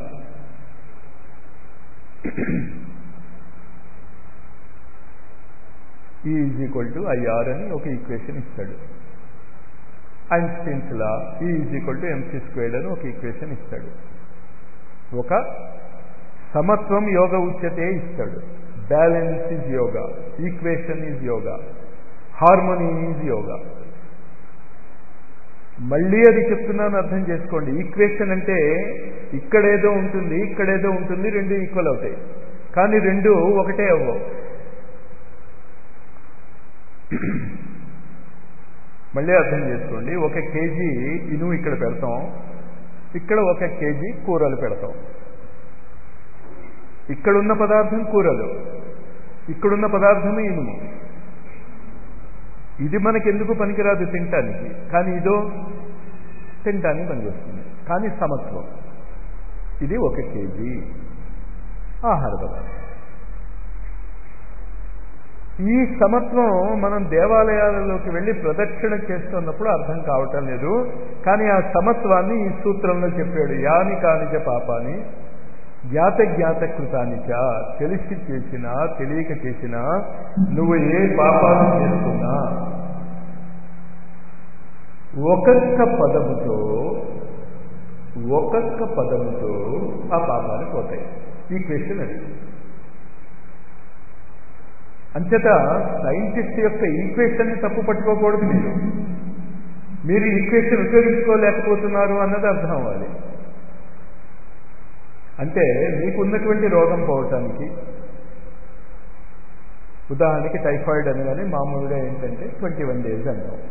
A: E is equal to IR అని ఒక ఈక్వేషన్ ఇస్తాడు Einstein's law E is equal to MC squared అని ఒక ఈక్వేషన్ ఇస్తాడు ఒక సమత్వం యోగ ఉచ్యతే ఇస్తాడు balance is yoga equation is yoga harmony is yoga మళ్ళీ అది చెప్తున్నాను అర్థం చేసుకోండి ఈక్వేషన్ అంటే ఇక్కడేదో ఉంటుంది ఇక్కడేదో ఉంటుంది రెండు ఈక్వల్ అవుతాయి కానీ రెండు ఒకటే అవ్వవు మళ్ళీ అర్థం చేసుకోండి ఒక కేజీ ఇనుము ఇక్కడ పెడతాం ఇక్కడ ఒక కేజీ కూరలు పెడతాం ఇక్కడున్న పదార్థం కూరలు ఇక్కడున్న పదార్థము ఇనుము ఇది మనకెందుకు పనికిరాదు తినటానికి కానీ ఇదో తినటానికి పనికొస్తుంది కానీ సమత్వం ఇది ఒక కేజీ ఆహార పదార్థం ఈ సమత్వం మనం దేవాలయాలలోకి వెళ్ళి ప్రదక్షిణ చేస్తున్నప్పుడు అర్థం కావటం లేదు కానీ ఆ సమత్వాన్ని ఈ సూత్రంలో చెప్పాడు యాని కానిచ పాపాని జ్ఞాత జ్ఞాత కృతానిచ తెలిసి చేసినా తెలియక చేసినా నువ్వు ఏ పాపాలు చేస్తున్నా ఒక్కొక్క పదముతో ఒక్కొక్క పదముతో ఆ పాపాలు పోతాయి ఈ క్వశ్చన్ అది అంచేత సైంటిస్ట్ యొక్క ఈక్వేషన్ తప్పు పట్టుకోకూడదు మీరు మీరు ఈక్వేషన్ ఉపయోగించుకోలేకపోతున్నారు అన్నది అర్థం అవ్వాలి అంటే మీకున్నటువంటి రోగం పోవటానికి ఉదాహరణకి టైఫాయిడ్ అనగానే మామూలుగా ఏంటంటే ట్వంటీ వన్ డేస్ అంటాం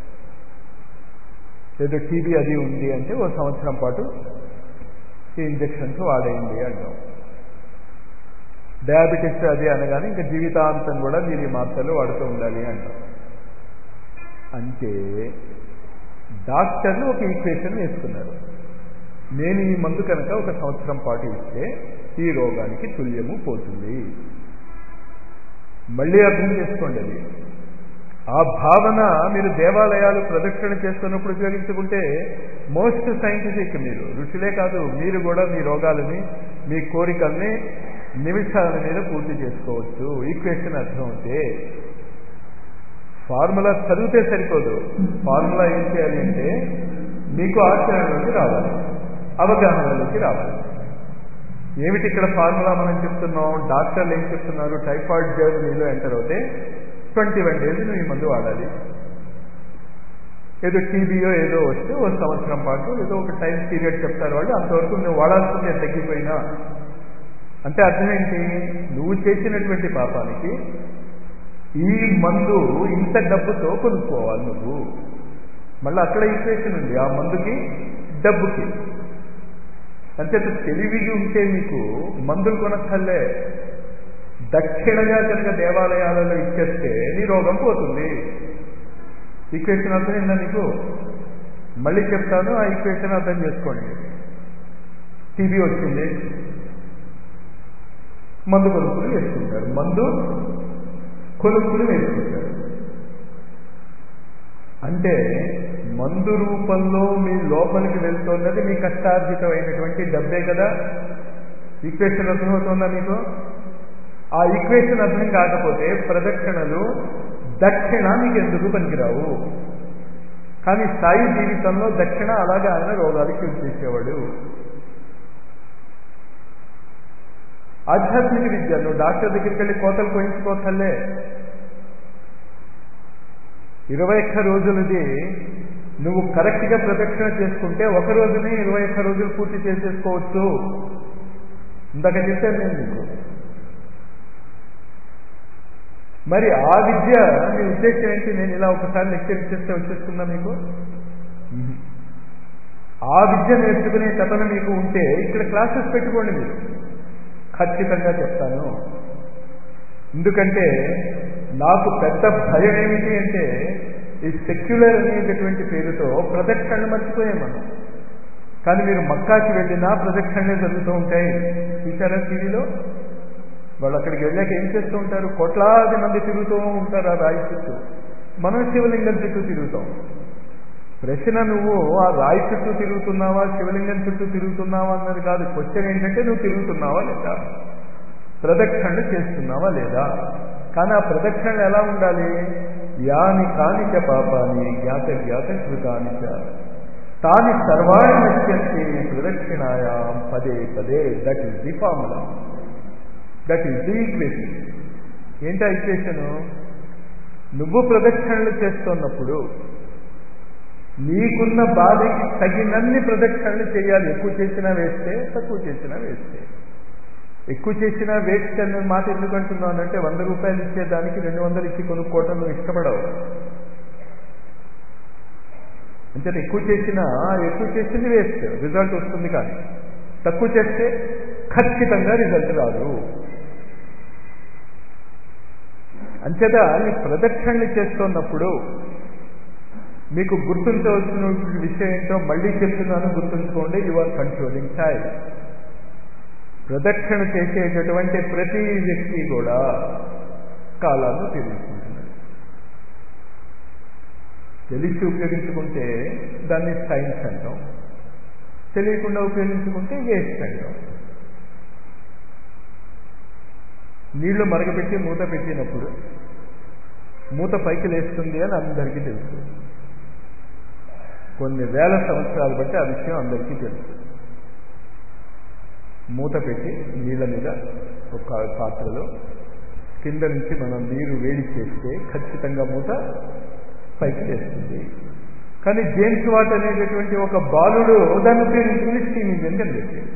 A: ఏదో టీబీ అది ఉంది అంటే ఓ సంవత్సరం పాటు ఈ ఇంజక్షన్స్ వాడేయండి అంటాం డయాబెటిస్ అది అనగానే ఇంకా జీవితాంతం కూడా మీరు ఈ మాత్రలు వాడుతూ ఉండాలి అంటాం అంటే డాక్టర్లు ఒక ఈక్వేషన్ వేసుకున్నారు నేను ఈ మందు కనుక ఒక సంవత్సరం పాటు ఇస్తే ఈ రోగానికి తుల్యము పోతుంది మళ్ళీ అర్థం చేసుకోండి అది ఆ భావన మీరు దేవాలయాలు ప్రదక్షిణ చేస్తున్నప్పుడు ఉపయోగించుకుంటే మోస్ట్ సైంటిఫిక్ మీరు ఋషులే కాదు మీరు కూడా మీ రోగాలని మీ కోరికల్ని నిమిషాల మీద పూర్తి చేసుకోవచ్చు ఈక్వేషన్ అర్థం అవుతే ఫార్ములా చదివితే సరిపోదు ఫార్ములా ఏం చేయాలి అంటే మీకు ఆచరణలోకి రావాలి అవగాహనలోకి రావాలి ఏమిటి ఇక్కడ ఫార్ములా మనం చెప్తున్నాం డాక్టర్లు ఏం చెప్తున్నారు టైఫాయిడ్ జ్వరం మీలో ఎంటర్ అవుతే ట్వంటీ వన్ డేస్ నువ్వు ఈ మందు వాడాలి ఏదో టీబీయో ఏదో వస్తే ఒక సంవత్సరం పాటు ఏదో ఒక టైం పీరియడ్ చెప్తారు వాళ్ళు అంతవరకు నువ్వు వాడాల్సిందే తగ్గిపోయినా అంటే అర్థం ఏంటి నువ్వు చేసినటువంటి పాపానికి ఈ మందు ఇంత డబ్బుతో కొనుక్కోవాలి నువ్వు మళ్ళీ అక్కడ ఈక్వేషన్ ఉంది ఆ మందుకి డబ్బుకి అంటే తెలివిగి ఉంటే మీకు మందులు కొనక్కర్లే దక్షిణగా కనుక దేవాలయాలలో ఇచ్చేస్తే నీ రోగం పోతుంది ఈక్వేషన్ అర్థమైందా నీకు మళ్ళీ చెప్తాను ఆ ఈక్వేషన్ అర్థం చేసుకోండి టీబీ వచ్చింది మందు కొనుక్కులు వేసుకుంటారు మందు కొనుక్కులు వేసుకుంటారు అంటే మందు రూపంలో మీ లోపలికి వెళ్తున్నది మీ కష్టార్జితమైనటువంటి డబ్బే కదా ఈక్వేషన్ అర్థమవుతుందా మీకు ఆ ఈక్వేషన్ అర్థం కాకపోతే ప్రదక్షిణలు దక్షిణ మీకు ఎందుకు పనికిరావు కానీ సాయి జీవితంలో దక్షిణ అలాగే ఆయన రోగాలు క్యూర్ చేసేవాడు ఆధ్యాత్మిక విద్య నువ్వు డాక్టర్ దగ్గరికి వెళ్ళి కోతలు కోయించుకోకలే ఇరవై ఒక్క రోజులది నువ్వు కరెక్ట్గా ప్రదక్షిణ చేసుకుంటే ఒక రోజునే ఇరవై ఒక్క రోజులు పూర్తి చేసేసుకోవచ్చు ఇందాక చెప్పాను నేను మీకు మరి ఆ విద్య మీ ఉద్దేశం ఏంటి నేను ఇలా ఒకసారి లెక్చర్ ఇచ్చేస్తే వచ్చేస్తుందా మీకు ఆ విద్య నేర్చుకునే తపన మీకు ఉంటే ఇక్కడ క్లాసెస్ పెట్టుకోండి మీరు ఖచ్చితంగా చెప్తాను ఎందుకంటే నాకు పెద్ద భయం ఏమిటి అంటే ఈ సెక్యులర్ అనేటటువంటి పేరుతో ప్రదక్షిణలు మర్చిపోయాం మనం కానీ మీరు మక్కాకి వెళ్ళినా ప్రదక్షిణలే జరుగుతూ ఉంటాయి చూసారా టీవీలో వాళ్ళు అక్కడికి వెళ్ళాక ఏం చేస్తూ ఉంటారు కోట్లాది మంది తిరుగుతూ ఉంటారు ఆ రాయి చుట్టూ మనం శివలింగం చుట్టూ తిరుగుతాం ప్రశ్న నువ్వు ఆ రాయి చుట్టూ తిరుగుతున్నావా శివలింగం చుట్టూ తిరుగుతున్నావా అన్నది కాదు క్వశ్చన్ ఏంటంటే నువ్వు తిరుగుతున్నావా లేదా ప్రదక్షిణలు చేస్తున్నావా లేదా కానీ ఆ ప్రదక్షిణలు ఎలా ఉండాలి యాని కానిచ పాపాని జ్ఞాత జ్ఞాత కృతాని తాని సర్వాణి నశ్యంతి ప్రదక్షిణాయాం పదే పదే that is the formula that is the equation ఏంటా ఈక్వేషను నువ్వు ప్రదక్షిణలు చేస్తున్నప్పుడు నీకున్న బాధకి తగినన్ని ప్రదక్షిణలు చేయాలి ఎక్కువ చేసినా వేస్తే తక్కువ చేసినా వేస్తే ఎక్కువ చేసినా వేస్ట్ అనే మాట ఎందుకు అంటున్నాను అంటే వంద రూపాయలు ఇచ్చేదానికి రెండు వందలు ఇచ్చి కొనుక్కోవటం నువ్వు ఇష్టపడవు అంటే ఎక్కువ చేసినా ఎక్కువ చేసింది వేస్ట్ రిజల్ట్ వస్తుంది కానీ తక్కువ చేస్తే ఖచ్చితంగా రిజల్ట్ రాదు అంచేత నీ ప్రదక్షిణలు చేస్తున్నప్పుడు మీకు గుర్తుంచవలసిన విషయం ఏంటో మళ్ళీ చెప్తున్నాను గుర్తుంచుకోండి యు ఆర్ కంట్రోలింగ్ టైం ప్రదక్షిణ చేసేటటువంటి ప్రతి వ్యక్తి కూడా కాలాన్ని తెలుసుకుంటున్నాడు తెలిసి ఉపయోగించుకుంటే దాన్ని సైన్స్ అంటాం తెలియకుండా ఉపయోగించుకుంటే వేస్ట్ అంటాం నీళ్లు మరగపెట్టి మూత పెట్టినప్పుడు మూత పైకి లేస్తుంది అని అందరికీ తెలుసు కొన్ని వేల సంవత్సరాలు బట్టి ఆ విషయం అందరికీ తెలుసు మూత పెట్టి నీళ్ళ మీద ఒక పాత్రలో కింద నుంచి మనం నీరు వేడి చేస్తే ఖచ్చితంగా మూత పైకి లేస్తుంది కానీ జేమ్స్ వాట్ అనేటటువంటి ఒక బాలుడు దాన్ని ఉపయోగించుకుని స్టీమ్ ఇంజిన్ కనిపెట్టాడు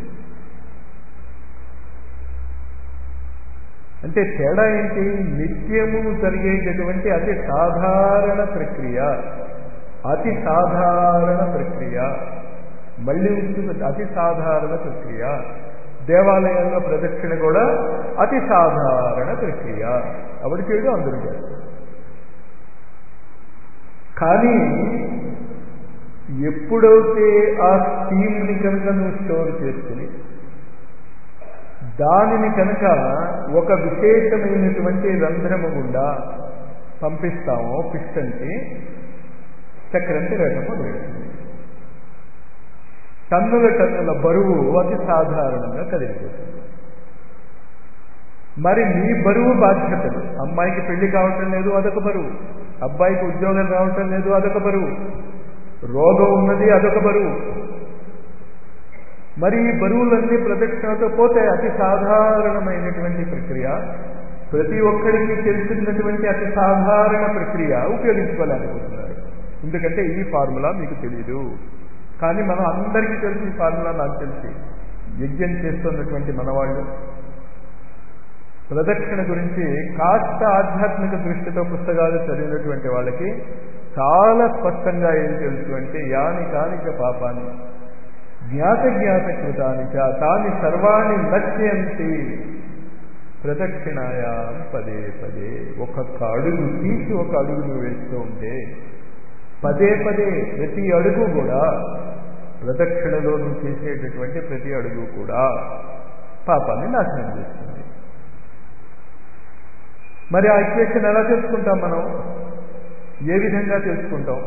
A: అంటే తేడా ఏంటి నిత్యము జరిగేటటువంటి అతి సాధారణ ప్రక్రియ అతి సాధారణ ప్రక్రియ మళ్ళీ ఉంటుంది అతి సాధారణ ప్రక్రియ దేవాలయంలో ప్రదక్షిణ కూడా అతి సాధారణ ప్రక్రియ ఎవరు చేయడం అందరూ చేస్తారు కానీ ఎప్పుడైతే ఆ స్టీమ్ని కనుక నువ్వు స్టోర్ చేసుకుని దానిని కనుక ఒక విశేషమైనటువంటి రంధ్రము గుండా పంపిస్తామో పిస్టన్కి చక్రం తిరగటం మొదలెడుతుంది టన్నుల టన్నుల బరువు అతి సాధారణంగా కదిలిపోతుంది మరి మీ బరువు బాధ్యతలు అమ్మాయికి పెళ్లి కావటం లేదు అదొక బరువు అబ్బాయికి ఉద్యోగం రావటం లేదు అదొక బరువు రోగం ఉన్నది అదొక బరువు మరి ఈ బరువులన్నీ ప్రదక్షిణతో పోతే అతి సాధారణమైనటువంటి ప్రక్రియ ప్రతి ఒక్కరికి తెలిసినటువంటి అతి సాధారణ ప్రక్రియ ఉపయోగించుకోలేకపోతున్నారు ఎందుకంటే ఈ ఫార్ములా మీకు తెలియదు కానీ మనం అందరికీ తెలిసి ఈ ఫార్ములా నాకు తెలిసి యజ్ఞం చేస్తున్నటువంటి మనవాళ్ళు ప్రదక్షిణ గురించి కాస్త ఆధ్యాత్మిక దృష్టితో పుస్తకాలు చదివినటువంటి వాళ్ళకి చాలా స్పష్టంగా ఏం తెలుసు అంటే యాని కానిక పాపాన్ని జ్ఞాత జ్ఞాత కృతానిచ తాని సర్వాణి నశ్యంతి ప్రదక్షిణాయా పదే పదే ఒక్కొక్క అడుగు తీసి ఒక అడుగు నువ్వు వేస్తూ ఉంటే పదే పదే ప్రతి అడుగు కూడా ప్రదక్షిణలో నువ్వు చేసేటటువంటి ప్రతి అడుగు కూడా పాపాన్ని నాశనం చేస్తుంది మరి ఆ ఈక్వేషన్ ఎలా తెలుసుకుంటాం మనం ఏ విధంగా తెలుసుకుంటాం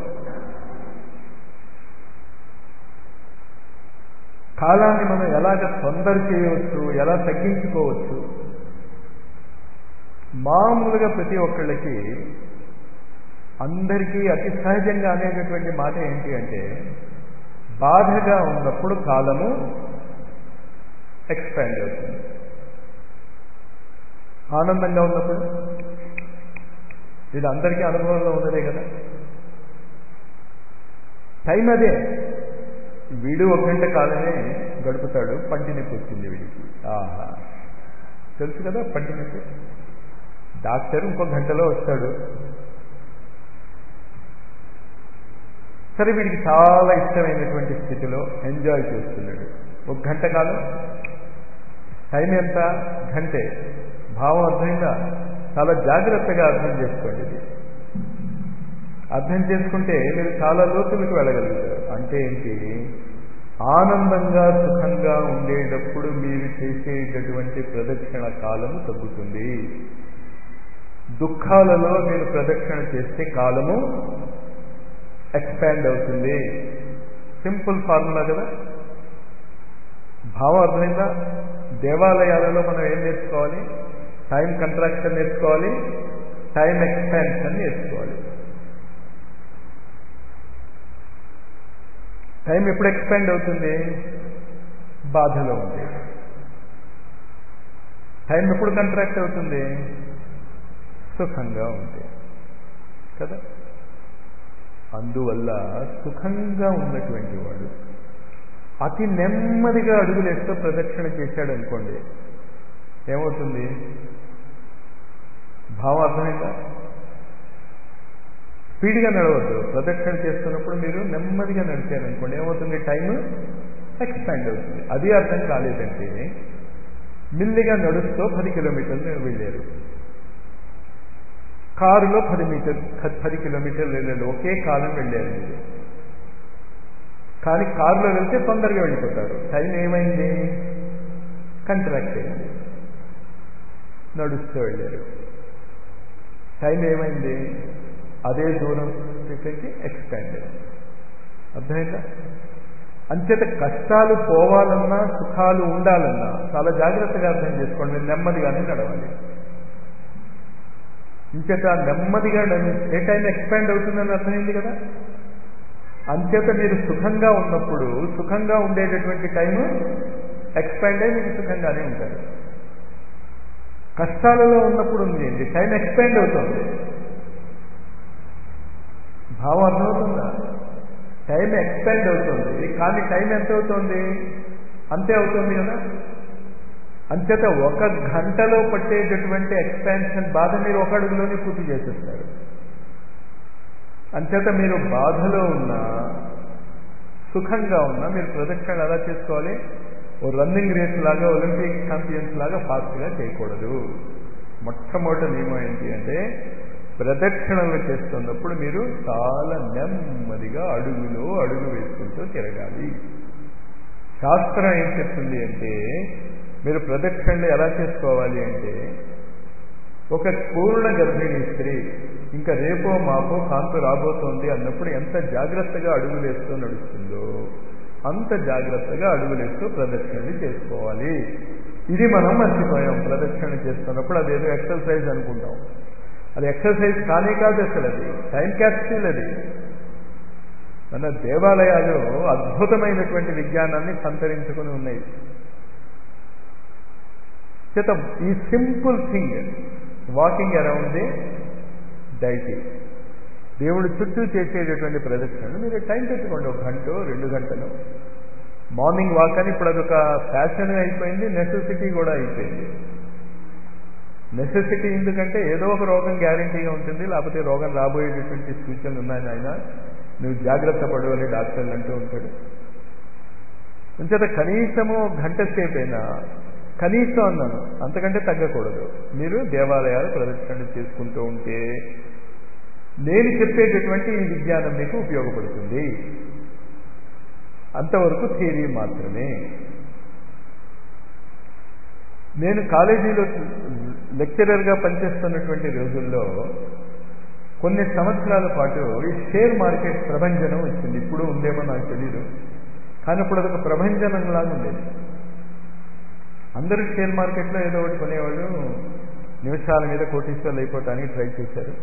A: కాలాన్ని మనం ఎలాగ తొందర చేయవచ్చు ఎలా తగ్గించుకోవచ్చు మామూలుగా ప్రతి ఒక్కళ్ళకి అందరికీ అతి సహజంగా అనేటటువంటి మాట ఏంటి అంటే బాధగా ఉన్నప్పుడు కాలము ఎక్స్పాండ్ అవుతుంది ఆనందంగా ఉన్నప్పుడు ఇది అందరికీ అనుభవంలో ఉన్నదే కదా టైం అదే వీడు ఒక గంట కాలమే గడుపుతాడు పంటి నొప్పి వచ్చింది వీడికి ఆహా తెలుసు కదా పంటి నొప్పి డాక్టర్ ఇంకో గంటలో వస్తాడు సరే వీడికి చాలా ఇష్టమైనటువంటి స్థితిలో ఎంజాయ్ చేస్తున్నాడు ఒక గంట కాలం టైం ఎంత గంటే భావం అర్థమైందా చాలా జాగ్రత్తగా అర్థం చేసుకోండి ఇది అర్థం చేసుకుంటే మీరు చాలా లోతులకు వెళ్ళగలుగుతారు అంటే ఏంటి ఆనందంగా సుఖంగా ఉండేటప్పుడు మీరు చేసేటటువంటి ప్రదక్షిణ కాలము తగ్గుతుంది దుఃఖాలలో మీరు ప్రదక్షిణ చేస్తే కాలము ఎక్స్పాండ్ అవుతుంది సింపుల్ ఫార్ములా కదా భావం అర్థమైందా దేవాలయాలలో మనం ఏం నేర్చుకోవాలి టైం కంట్రాక్షన్ నేర్చుకోవాలి టైం ఎక్స్పాన్షన్ నేర్చుకోవాలి టైం ఎప్పుడు ఎక్స్పాండ్ అవుతుంది బాధలో ఉంది టైం ఎప్పుడు కంట్రాక్ట్ అవుతుంది సుఖంగా ఉంది కదా అందువల్ల సుఖంగా ఉన్నటువంటి వాడు అతి నెమ్మదిగా అడుగులేస్తూ ప్రదక్షిణ చేశాడు అనుకోండి ఏమవుతుంది భావం అర్థమైందా స్పీడ్గా నడవద్దు ప్రదక్షిణ చేస్తున్నప్పుడు మీరు నెమ్మదిగా నడిచారనుకోండి ఏమవుతుంది టైం ఎక్స్పాండ్ అవుతుంది అది అర్థం కాలేదంటే మిల్లిగా నడుస్తూ పది కిలోమీటర్లు వెళ్ళారు కారులో పది మీటర్ పది కిలోమీటర్లు వెళ్ళారు ఒకే కాలం వెళ్ళారు మీరు కానీ కారులో వెళ్తే తొందరగా వెళ్ళిపోతారు టైం ఏమైంది కంట్రాక్ట్ అయింది నడుస్తూ వెళ్ళారు టైం ఏమైంది అదే దూరం ఫ్రీక్వెన్సీ ఎక్స్పాండ్ అయింది అర్థమైందా అంచేత కష్టాలు పోవాలన్నా సుఖాలు ఉండాలన్నా చాలా జాగ్రత్తగా అర్థం చేసుకోండి నెమ్మదిగానే నడవాలి ఇంచేత నెమ్మదిగా ఏ టైం ఎక్స్పాండ్ అవుతుందని అర్థమైంది కదా అంచేత మీరు సుఖంగా ఉన్నప్పుడు సుఖంగా ఉండేటటువంటి టైం ఎక్స్పాండ్ అయ్యి మీకు సుఖంగానే ఉంటారు కష్టాలలో ఉన్నప్పుడు ఉంది టైం ఎక్స్పాండ్ అవుతుంది భావం అర్థమవుతుందా టైం ఎక్స్పాండ్ అవుతుంది కానీ టైం ఎంత అవుతుంది అంతే అవుతుంది కదా అంచేత ఒక గంటలో పట్టేటటువంటి ఎక్స్పాన్షన్ బాధ మీరు ఒక అడుగులోనే పూర్తి చేసేస్తారు అంచేత మీరు బాధలో ఉన్నా సుఖంగా ఉన్నా మీరు ప్రదక్షిణ ఎలా చేసుకోవాలి ఓ రన్నింగ్ రేస్ లాగా ఒలింపిక్ ఛాంపియన్స్ లాగా ఫాస్ట్గా చేయకూడదు మొట్టమొదటి నియమం ఏంటి అంటే ప్రదక్షిణలు చేస్తున్నప్పుడు మీరు చాలా నెమ్మదిగా అడుగులో అడుగు వేసుకుంటూ తిరగాలి శాస్త్రం ఏం చెప్తుంది అంటే మీరు ప్రదక్షిణలు ఎలా చేసుకోవాలి అంటే ఒక పూర్ణ గర్భిణీ స్త్రీ ఇంకా రేపో మాపో కాంతి రాబోతోంది అన్నప్పుడు ఎంత జాగ్రత్తగా అడుగులేస్తూ నడుస్తుందో అంత జాగ్రత్తగా అడుగులేస్తూ ప్రదక్షిణలు చేసుకోవాలి ఇది మనం మర్చిపోయాం ప్రదక్షిణ చేస్తున్నప్పుడు అదేదో ఎక్సర్సైజ్ అనుకుంటాం అది ఎక్సర్సైజ్ కానే కాదు అసలు అది టైం క్యాప్సూల్ అది మన దేవాలయాలు అద్భుతమైనటువంటి విజ్ఞానాన్ని సంతరించుకుని ఉన్నాయి చేత ఈ simple thing walking around the deity దేవుడు చుట్టూ చేసేటటువంటి ప్రదక్షిణలు మీరు టైం పెట్టుకోండి ఒక గంట రెండు గంటలు మార్నింగ్ వాక్ అని ఇప్పుడు అదొక ఫ్యాషన్ అయిపోయింది నెసెసిటీ కూడా అయిపోయింది నెసెసిటీ ఎందుకంటే ఏదో ఒక రోగం గ్యారంటీగా ఉంటుంది లేకపోతే రోగం రాబోయేటటువంటి సూచనలు ఉన్నాయి ఆయన నువ్వు జాగ్రత్త పడు అని డాక్టర్లు అంటూ ఉంటాడు అంచేత కనీసము గంట సేపు అయినా కనీసం అన్నాను అంతకంటే తగ్గకూడదు మీరు దేవాలయాలు ప్రదక్షిణ చేసుకుంటూ ఉంటే నేను చెప్పేటటువంటి ఈ విజ్ఞానం మీకు ఉపయోగపడుతుంది అంతవరకు థియరీ మాత్రమే నేను కాలేజీలో లెక్చరర్గా పనిచేస్తున్నటువంటి రోజుల్లో కొన్ని సంవత్సరాల పాటు ఈ షేర్ మార్కెట్ ప్రభంజనం వచ్చింది ఇప్పుడు ఉందేమో నాకు తెలియదు కానీ ఇప్పుడు అదొక ప్రభంజనం లాగా ఉండేది అందరూ షేర్ మార్కెట్లో ఏదో ఒకటి కొనేవాళ్ళు నిమిషాల మీద కోటీశ్వర్లు అయిపోవటానికి ట్రై చేశారు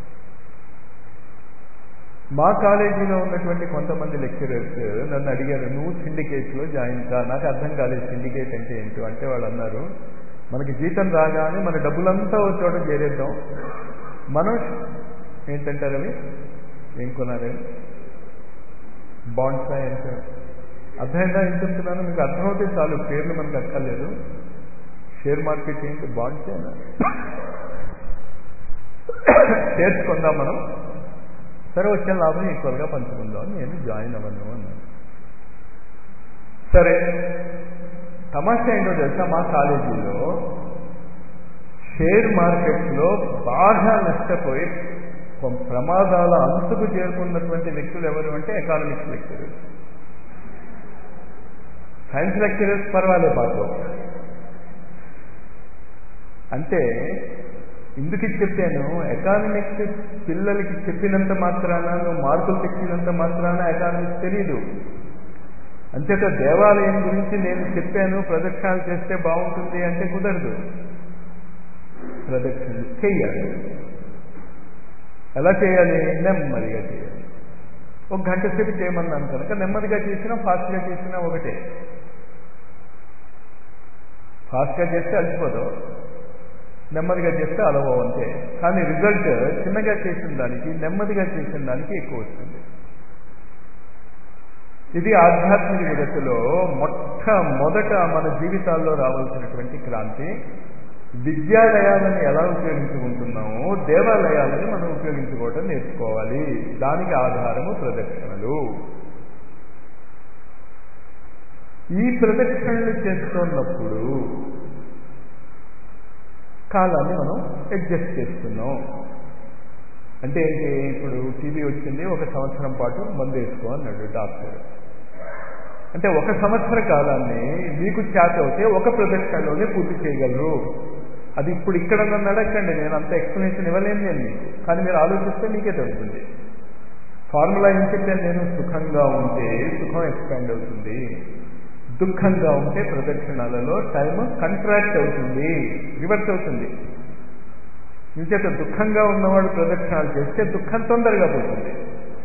A: మా కాలేజీలో ఉన్నటువంటి కొంతమంది లెక్చరర్స్ నన్ను అడిగారు నువ్వు సిండికేట్లో జాయిన్ కా నాకు అర్థం కాలేదు సిండికేట్ అంటే ఏంటో అంటే వాళ్ళు అన్నారు మనకి జీతం రాగానే మన డబ్బులంతా ఒక చోట చేరేద్దాం మనం ఏంటంటారు అవి ఏం కొనాలి బాండ్స్ ఎంత అర్థమైందా ఏం చెప్తున్నాను మీకు అర్థమవుతే చాలు పేర్లు మనకు అక్కర్లేదు షేర్ మార్కెట్ ఏంటి బాండ్స్ షేర్స్ కొందాం మనం సరే వచ్చే లాభం ఈక్వల్గా పంచుకుందాం నేను జాయిన్ అవ్వను అన్నాను సరే తమాషా ఏంటో తెలుసా మా కాలేజీలో షేర్ మార్కెట్లో బాగా నష్టపోయి ప్రమాదాల అంచుకు చేరుకున్నటువంటి వ్యక్తులు ఎవరు అంటే ఎకానమిక్స్ లెక్చరర్స్ సైన్స్ లెక్చరర్స్ పర్వాలేదు బాగా అంటే ఇందుకు చెప్పాను ఎకానమిక్స్ పిల్లలకి చెప్పినంత మాత్రాన నువ్వు మార్కులు తెచ్చినంత మాత్రాన ఎకానమిక్స్ తెలీదు అంచేత దేవాలయం గురించి నేను చెప్పాను ప్రదక్షిణాలు చేస్తే బాగుంటుంది అంటే కుదరదు ప్రదక్షిణలు చెయ్యాలి ఎలా చేయాలి నెమ్మదిగా చేయాలి ఒక గంట సేపు చేయమన్నాను కనుక నెమ్మదిగా చేసినా ఫాస్ట్గా చేసినా ఒకటే ఫాస్ట్గా చేస్తే అలసిపోదాం నెమ్మదిగా చేస్తే అలవో అంతే కానీ రిజల్ట్ చిన్నగా చేసిన దానికి నెమ్మదిగా చేసిన దానికి ఎక్కువ వస్తుంది ఇది ఆధ్యాత్మిక జగత్తులో మొట్టమొదట మన జీవితాల్లో రావాల్సినటువంటి క్రాంతి విద్యాలయాలను ఎలా ఉపయోగించుకుంటున్నామో దేవాలయాలను మనం ఉపయోగించుకోవటం నేర్చుకోవాలి దానికి ఆధారము ప్రదక్షిణలు ఈ ప్రదక్షిణలు చేస్తున్నప్పుడు కాలాన్ని మనం అడ్జస్ట్ చేస్తున్నాం అంటే ఏంటి ఇప్పుడు టీవీ వచ్చింది ఒక సంవత్సరం పాటు మందు వేసుకో అన్నాడు డాక్టర్ అంటే ఒక సంవత్సర కాలాన్ని మీకు చేత అవుతే ఒక ప్రదక్షిణలోనే పూర్తి చేయగలరు అది ఇప్పుడు ఇక్కడ నన్ను అడగండి నేను అంత ఎక్స్ప్లెనేషన్ ఇవ్వలేను నేను మీకు కానీ మీరు ఆలోచిస్తే మీకే తెలుస్తుంది ఫార్ములా ఏం చెప్పాను నేను సుఖంగా ఉంటే సుఖం ఎక్స్పాండ్ అవుతుంది దుఃఖంగా ఉంటే ప్రదక్షిణాలలో టైం కంట్రాక్ట్ అవుతుంది రివర్స్ అవుతుంది ఇంచేత దుఃఖంగా ఉన్నవాడు ప్రదక్షిణాలు చేస్తే దుఃఖం తొందరగా పోతుంది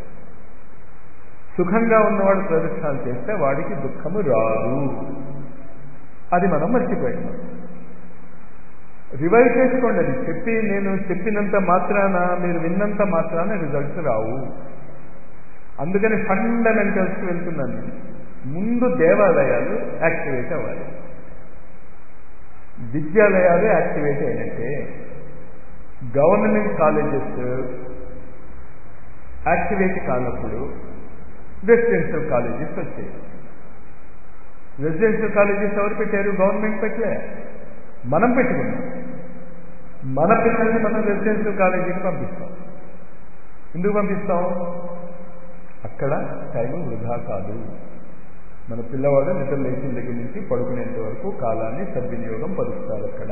A: సుఖంగా ఉన్నవాడు ప్రదక్షిణాలు చేస్తే వాడికి దుఃఖము రాదు అది మనం మర్చిపోయాం రివైవ్ చేసుకోండి అది చెప్పి నేను చెప్పినంత మాత్రాన మీరు విన్నంత మాత్రాన రిజల్ట్స్ రావు అందుకని ఫండమెంటల్స్కి వెళ్తున్నాను నేను ముందు దేవాలయాలు యాక్టివేట్ అవ్వాలి విద్యాలయాలు యాక్టివేట్ అయినట్టే గవర్నమెంట్ కాలేజెస్ యాక్టివేట్ కానప్పుడు రెసిడెన్షియల్ కాలేజెస్ వచ్చాయి రెసిడెన్షియల్ కాలేజెస్ ఎవరు పెట్టారు గవర్నమెంట్ పెట్టలే మనం పెట్టుకున్నాం మన పిల్లల్ని మనం రెసిడెన్షియల్ కాలేజీకి పంపిస్తాం ఎందుకు పంపిస్తాం అక్కడ టైం వృధా కాదు మన పిల్లవాడు నిద్ర లేచిన దగ్గర నుంచి పడుకునేంత వరకు కాలాన్ని సద్వినియోగం పరుస్తారు అక్కడ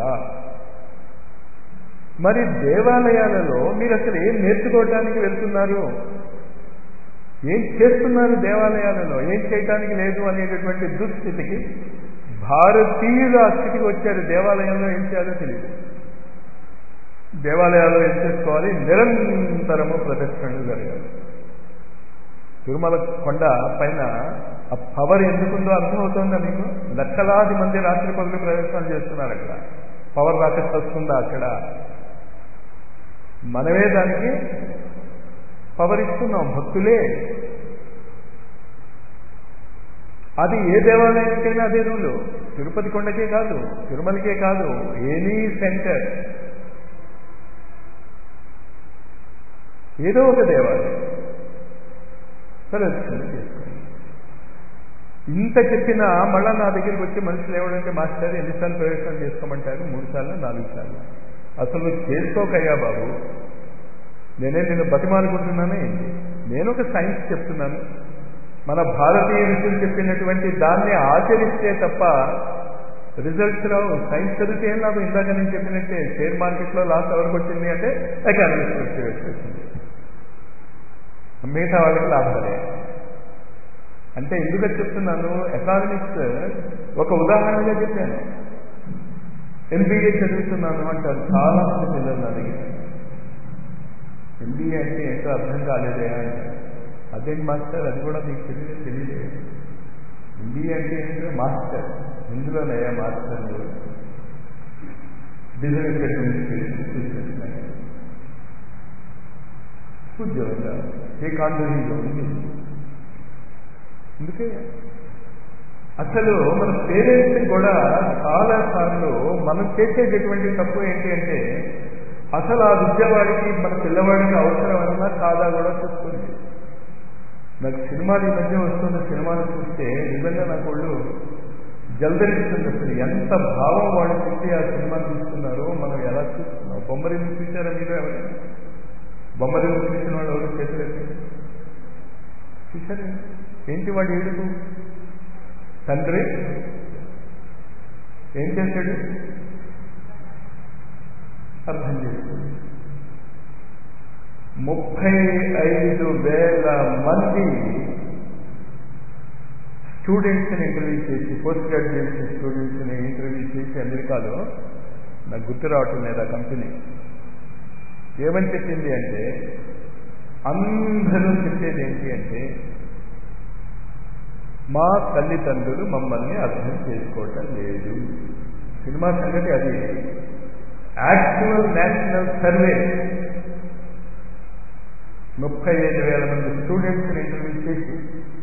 A: మరి దేవాలయాలలో మీరు అసలు ఏం నేర్చుకోవటానికి వెళ్తున్నారు ఏం చేస్తున్నారు దేవాలయాలలో ఏం చేయటానికి లేదు అనేటటువంటి దుస్థితికి భారతీయులు ఆ స్థితికి వచ్చారు దేవాలయంలో ఏం చేయాలో తెలియదు దేవాలయాల్లో ఏం చేసుకోవాలి నిరంతరము ప్రదక్షిణలు జరగాలి తిరుమల కొండ పైన ఆ పవర్ ఎందుకుందో అర్థమవుతుందా మీకు లక్షలాది మంది రాత్రి పగులు ప్రదర్శనలు చేస్తున్నారు అక్కడ పవర్ రాకెట్ వస్తుందా అక్కడ మనమే దానికి పవర్ ఇస్తున్నాం భక్తులే అది ఏ దేవాలయానికైనా అదే రూలు తిరుపతి కొండకే కాదు తిరుమలకే కాదు ఎనీ సెంటర్ ఏదో ఒక దేవాలయం ప్రదర్శన చేసుకోండి ఇంత చెప్పినా మళ్ళా నా దగ్గరికి వచ్చి మనుషులు ఏమంటే మాస్టర్ ఎన్నిసార్లు ప్రవేశం చేసుకోమంటారు మూడు సార్లు నాలుగు సార్లు అసలు నువ్వు చేసుకోకయ్యా బాబు నేనే నేను బతిమాలుకుంటున్నానే నేను ఒక సైన్స్ చెప్తున్నాను మన భారతీయ ఋషులు చెప్పినటువంటి దాన్ని ఆచరిస్తే తప్ప రిజల్ట్స్ రావు సైన్స్ చదివితే ఏం లాభం ఇందాక నేను చెప్పినట్టే షేర్ మార్కెట్లో లాస్ ఎవరికి వచ్చింది అంటే ఎకానమిక్స్ వచ్చింది మిగతా వాళ్ళకి లాభాలే అంటే ఎందుకు చెప్తున్నాను ఎకానమిక్స్ ఒక ఉదాహరణగా చెప్పాను ఎంబీఏ చదువుతున్నాను అంటారు చాలా మంది పిల్లలు నా దగ్గర ఎంబీఏ అంటే ఏంటో అర్థం కాలేదే అంటారు అదేంటి మాస్టర్ అది కూడా మీకు తెలియదు తెలియదే ఎంబీఏ అంటే ఏంటో మాస్టర్ ఇందులోనయ్యా మాస్టర్ బిజినెస్ అడ్మినిస్ట్రేషన్ తీసుకొచ్చినాయి ఉద్యోగంగా ఏ కాండోహీలో ఉంది అందుకే అసలు మన పేరెంట్స్ కూడా చాలా సార్లు మనం చేసేటటువంటి తప్పు ఏంటి అంటే అసలు ఆ విద్యవాడికి మన పిల్లవాడికి అవసరం అన్నా కాదా కూడా చూస్తుంది నాకు సినిమాలు ఈ మధ్య వస్తున్న సినిమాలు చూస్తే నిజంగా నాకు వాళ్ళు జలదరిస్తుంది అసలు ఎంత భావం వాళ్ళు పెట్టి ఆ సినిమా చూస్తున్నారో మనం ఎలా చూస్తున్నాం బొమ్మరిని చూసారా మీరు ఎవరైనా బొమ్మరిని చూసిన వాళ్ళు ఎవరు చేతులెత్తి చూసారా ఏంటి వాడు ఏడుపు తండ్రి ఏం చేశాడు అర్థం చేసుకోండి ముప్పై ఐదు వేల మంది స్టూడెంట్స్ని ఇంటర్వ్యూ చేసి పోస్ట్ గ్రాడ్యుయేషన్ స్టూడెంట్స్ని ఇంటర్వ్యూ చేసి అమెరికాలో నాకు గుర్తు రావటం లేదు ఆ కంపెనీ ఏమని చెప్పింది అంటే అందరూ చెప్పేది ఏంటి అంటే మా తల్లిదండ్రులు మమ్మల్ని అర్థం చేసుకోవటం లేదు సినిమా సంగతి అది యాక్చువల్ నేషనల్ సర్వే ముప్పై ఐదు వేల మంది స్టూడెంట్స్ని ఇంటర్వ్యూ చేసి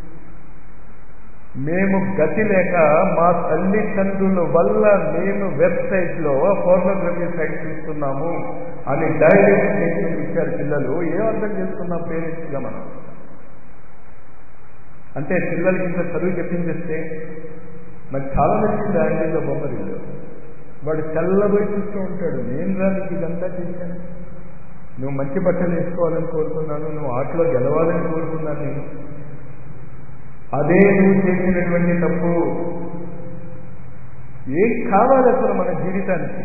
A: మేము గతి లేక మా తల్లిదండ్రుల వల్ల మేము వెబ్సైట్లో ఫోర్నోగ్రఫీ సైట్ చూస్తున్నాము అని డైరెక్ట్ స్టేట్మెంట్ ఇచ్చారు పిల్లలు ఏం అర్థం చేసుకున్నాం పేరెంట్స్గా మనం అంటే పిల్లలకి ఇంకా చదువు చెప్పించేస్తే నాకు చాలా నచ్చింది ఆంటీలో బొమ్మరిల్లు వాడు తెల్లబోయి చూస్తూ ఉంటాడు నేను రా నీకు ఇదంతా చేశాను నువ్వు మంచి బట్టలు వేసుకోవాలని కోరుకున్నాను నువ్వు ఆటలో గెలవాలని కోరుకున్నాను నేను అదే నువ్వు చేసినటువంటి తప్పు ఏం కావాలి అసలు మన జీవితానికి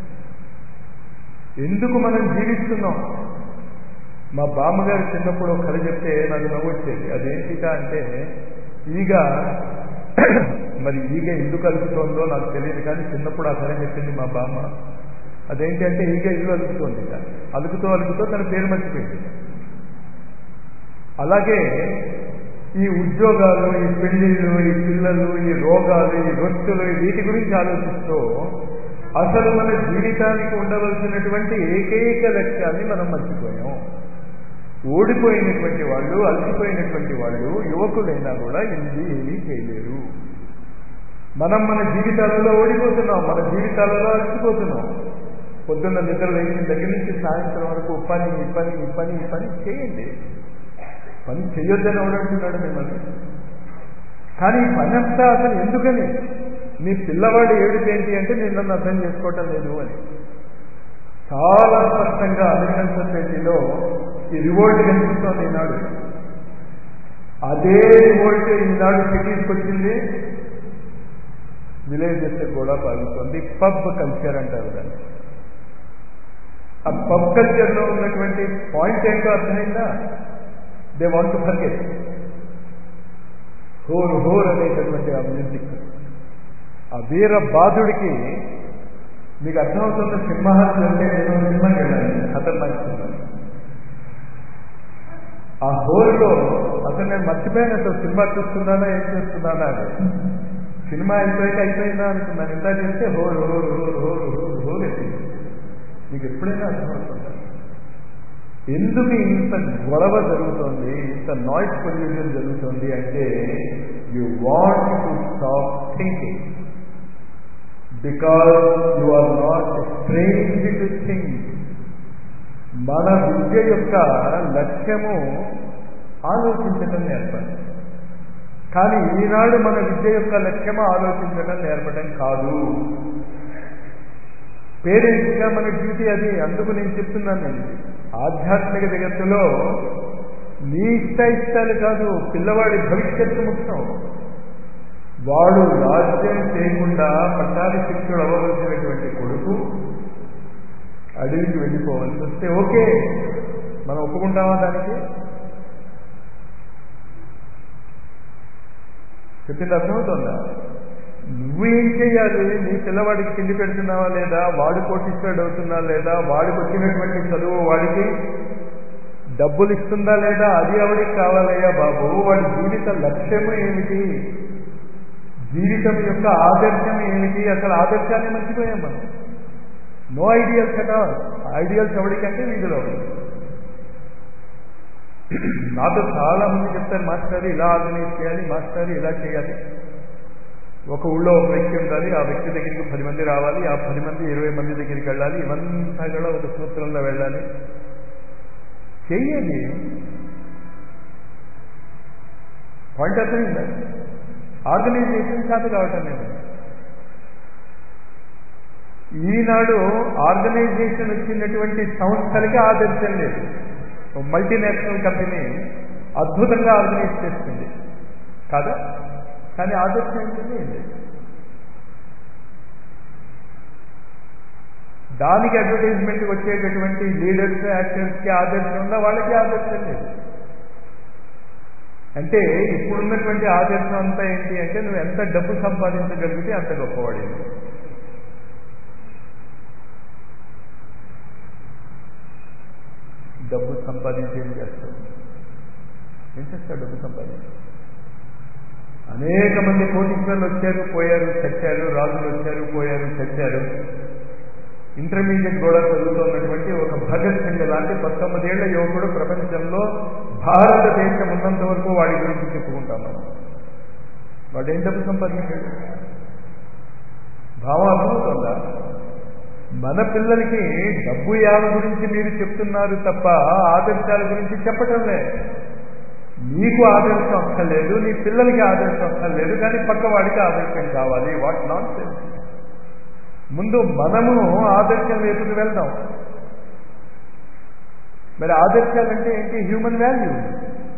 A: ఎందుకు మనం జీవిస్తున్నాం మా బామ్మగారు చిన్నప్పుడు ఒక కథ చెప్తే నాకు నవ్వొచ్చేది అదేంటిగా అంటే ఈగ మరి ఈగ ఎందుకు అలుకుతోందో నాకు తెలియదు కానీ చిన్నప్పుడు ఆ కథ చెప్పింది మా బామ్మ అదేంటి అంటే ఈగ ఇల్లు అలుకుతోంది ఇక అలుకుతూ అలుకుతూ తన పేరు మర్చిపోయింది అలాగే ఈ ఉద్యోగాలు ఈ పెళ్లిళ్ళు ఈ పిల్లలు ఈ రోగాలు ఈ రొచ్చులు వీటి గురించి ఆలోచిస్తూ అసలు మన జీవితానికి ఉండవలసినటువంటి ఏకైక లక్ష్యాన్ని మనం మర్చిపోయాం ఓడిపోయినటువంటి వాళ్ళు అలసిపోయినటువంటి వాళ్ళు యువకులైనా కూడా ఇది ఏమీ చేయలేరు మనం మన జీవితాలలో ఓడిపోతున్నాం మన జీవితాలలో అలసిపోతున్నాం పొద్దున్న నిద్ర లేచిన దగ్గర నుంచి సాయంత్రం వరకు పని ఈ పని ఈ పని ఈ పని చేయండి పని చేయొద్దని ఎవడంటున్నాడు మిమ్మల్ని కానీ ఈ పని అంతా అసలు ఎందుకని నీ పిల్లవాడు ఏడుపు ఏంటి అంటే నేను నన్ను అర్థం చేసుకోవటం లేదు అని చాలా స్పష్టంగా అమెరికన్ సొసైటీలో ఈ రివోల్ట్ కనిపిస్తోంది ఈనాడు అదే రివోల్ట్ ఈనాడు సిటీస్కి వచ్చింది విలేజెస్ కూడా పాల్గొంది పబ్ కల్చర్ అంటారు దాన్ని ఆ పబ్ కల్చర్లో ఉన్నటువంటి పాయింట్ ఏంటో అర్థమైందా దే వాంట్ టు ఫర్గెట్ హోర్ హోర్ అనేటటువంటి ఆ మ్యూజిక్ ఆ వీర బాధుడికి మీకు అర్థమవుతున్న సింహాలు అంటే నేను సినిమాకి వెళ్ళాను ఖతర్నాక్ సినిమా ఆ హోర్లో అసలు నేను మర్చిపోయాను అసలు సినిమా చూస్తున్నానా ఏం చేస్తున్నానా అని సినిమా అయిపోయాక అయిపోయిందా అనుకున్నాను ఇంత చేస్తే హోర్ హోర్ హోర్ హోర్ హోర్ హోర్ ఎత్తింది మీకు ఎప్పుడైనా అర్థమవుతుందా ఎందుకు ఇంత గొడవ జరుగుతోంది ఇంత నాయిస్ పొల్యూషన్ జరుగుతుంది అంటే you want to stop thinking because you are not trained to think మన విద్య యొక్క లక్ష్యము ఆలోచించటం నేర్పడం కానీ ఈనాడు మన విద్య యొక్క లక్ష్యము ఆలోచించటం నేర్పడం కాదు పేరెంట్స్గా మన డ్యూటీ అది అందుకు నేను చెప్తున్నాను నేను ఆధ్యాత్మిక జగత్తులో నీ ఇష్ట ఇష్టాలు కాదు పిల్లవాడి భవిష్యత్తు ముఖ్యం వాడు రాజ్యం చేయకుండా పట్టాభి శిక్షుడు అవ్వవలసినటువంటి కొడుకు అడవికి వెళ్ళిపోవాల్సి వస్తే ఓకే మనం ఒప్పుకుంటామా దానికి చెప్పింది అర్థమవుతుందా నువ్వు ఏం చేయాలి నీ పిల్లవాడికి తిండి పెడుతున్నావా లేదా వాడు కోటిస్తాడు అవుతున్నా లేదా వాడికి వచ్చినటువంటి చదువు వాడికి డబ్బులు ఇస్తుందా లేదా అది ఎవడికి కావాలయ్యా బాబు వాడి జీవిత లక్ష్యము ఏమిటి జీవితం యొక్క ఆదర్శం ఏమిటి అసలు ఆదర్శాన్ని మర్చిపోయాం మనం నో ఐడియల్స్ అట ఐడియల్స్ ఎవరికంటే వీధిలో నాతో చాలా మంది చెప్తారు మాస్టర్ ఇలా ఆర్గనైజ్ చేయాలి మాస్టర్ ఇలా చేయాలి ఒక ఊళ్ళో ఒక వ్యక్తి ఉండాలి ఆ వ్యక్తి దగ్గరికి పది మంది రావాలి ఆ పది మంది ఇరవై మంది దగ్గరికి వెళ్ళాలి ఇవంతా కూడా ఒక సూత్రంలో వెళ్ళాలి చెయ్యండి పాయింట్ అర్థమైందా ఆర్గనైజేషన్ చేత కావటం లేదు ఈనాడు ఆర్గనైజేషన్ వచ్చినటువంటి సంస్థలకి ఆదర్శం లేదు మల్టీనేషనల్ కంపెనీ అద్భుతంగా ఆర్గనైజ్ చేస్తుంది కాదా కానీ ఆదర్శం ఏంటంటే ఏం లేదు దానికి అడ్వర్టైజ్మెంట్ వచ్చేటటువంటి లీడర్స్ యాక్టర్స్కి ఆదర్శం ఉందా వాళ్ళకి ఆదర్శం లేదు అంటే ఇప్పుడున్నటువంటి ఆదర్శం అంతా ఏంటి అంటే నువ్వు ఎంత డబ్బు సంపాదించగలిగితే అంత గొప్పవాడేది డబ్బు సంపాదించి ఏం చేస్తావు ఏం చేస్తావు డబ్బు సంపాదించి అనేక మంది కోటీశ్వరులు వచ్చారు పోయారు చచ్చారు రాజులు వచ్చారు పోయారు చచ్చారు ఇంటర్మీడియట్ కూడా చదువుతున్నటువంటి ఒక భగత్ సింగ్ లాంటి పంతొమ్మిదేళ్ల యువకుడు ప్రపంచంలో భారతదేశం ఉన్నంత వరకు వాడి గురించి చెప్పుకుంటాం మనం వాడు ఏం డబ్బు సంపాదించాడు భావం అర్థమవుతుందా మన పిల్లలకి డబ్బు యావ గురించి మీరు చెప్తున్నారు తప్ప ఆదర్శాల గురించి చెప్పటం లేదు నీకు ఆదర్శం అక్కర్లేదు నీ పిల్లలకి ఆదర్శం అక్కర్లేదు కానీ పక్కవాడికి ఆదర్శం కావాలి వాట్ నాట్ సెన్స్ ముందు మనము ఆదర్శం వైపుకి వెళ్దాం మరి ఆదర్శాలంటే ఏంటి హ్యూమన్ వాల్యూస్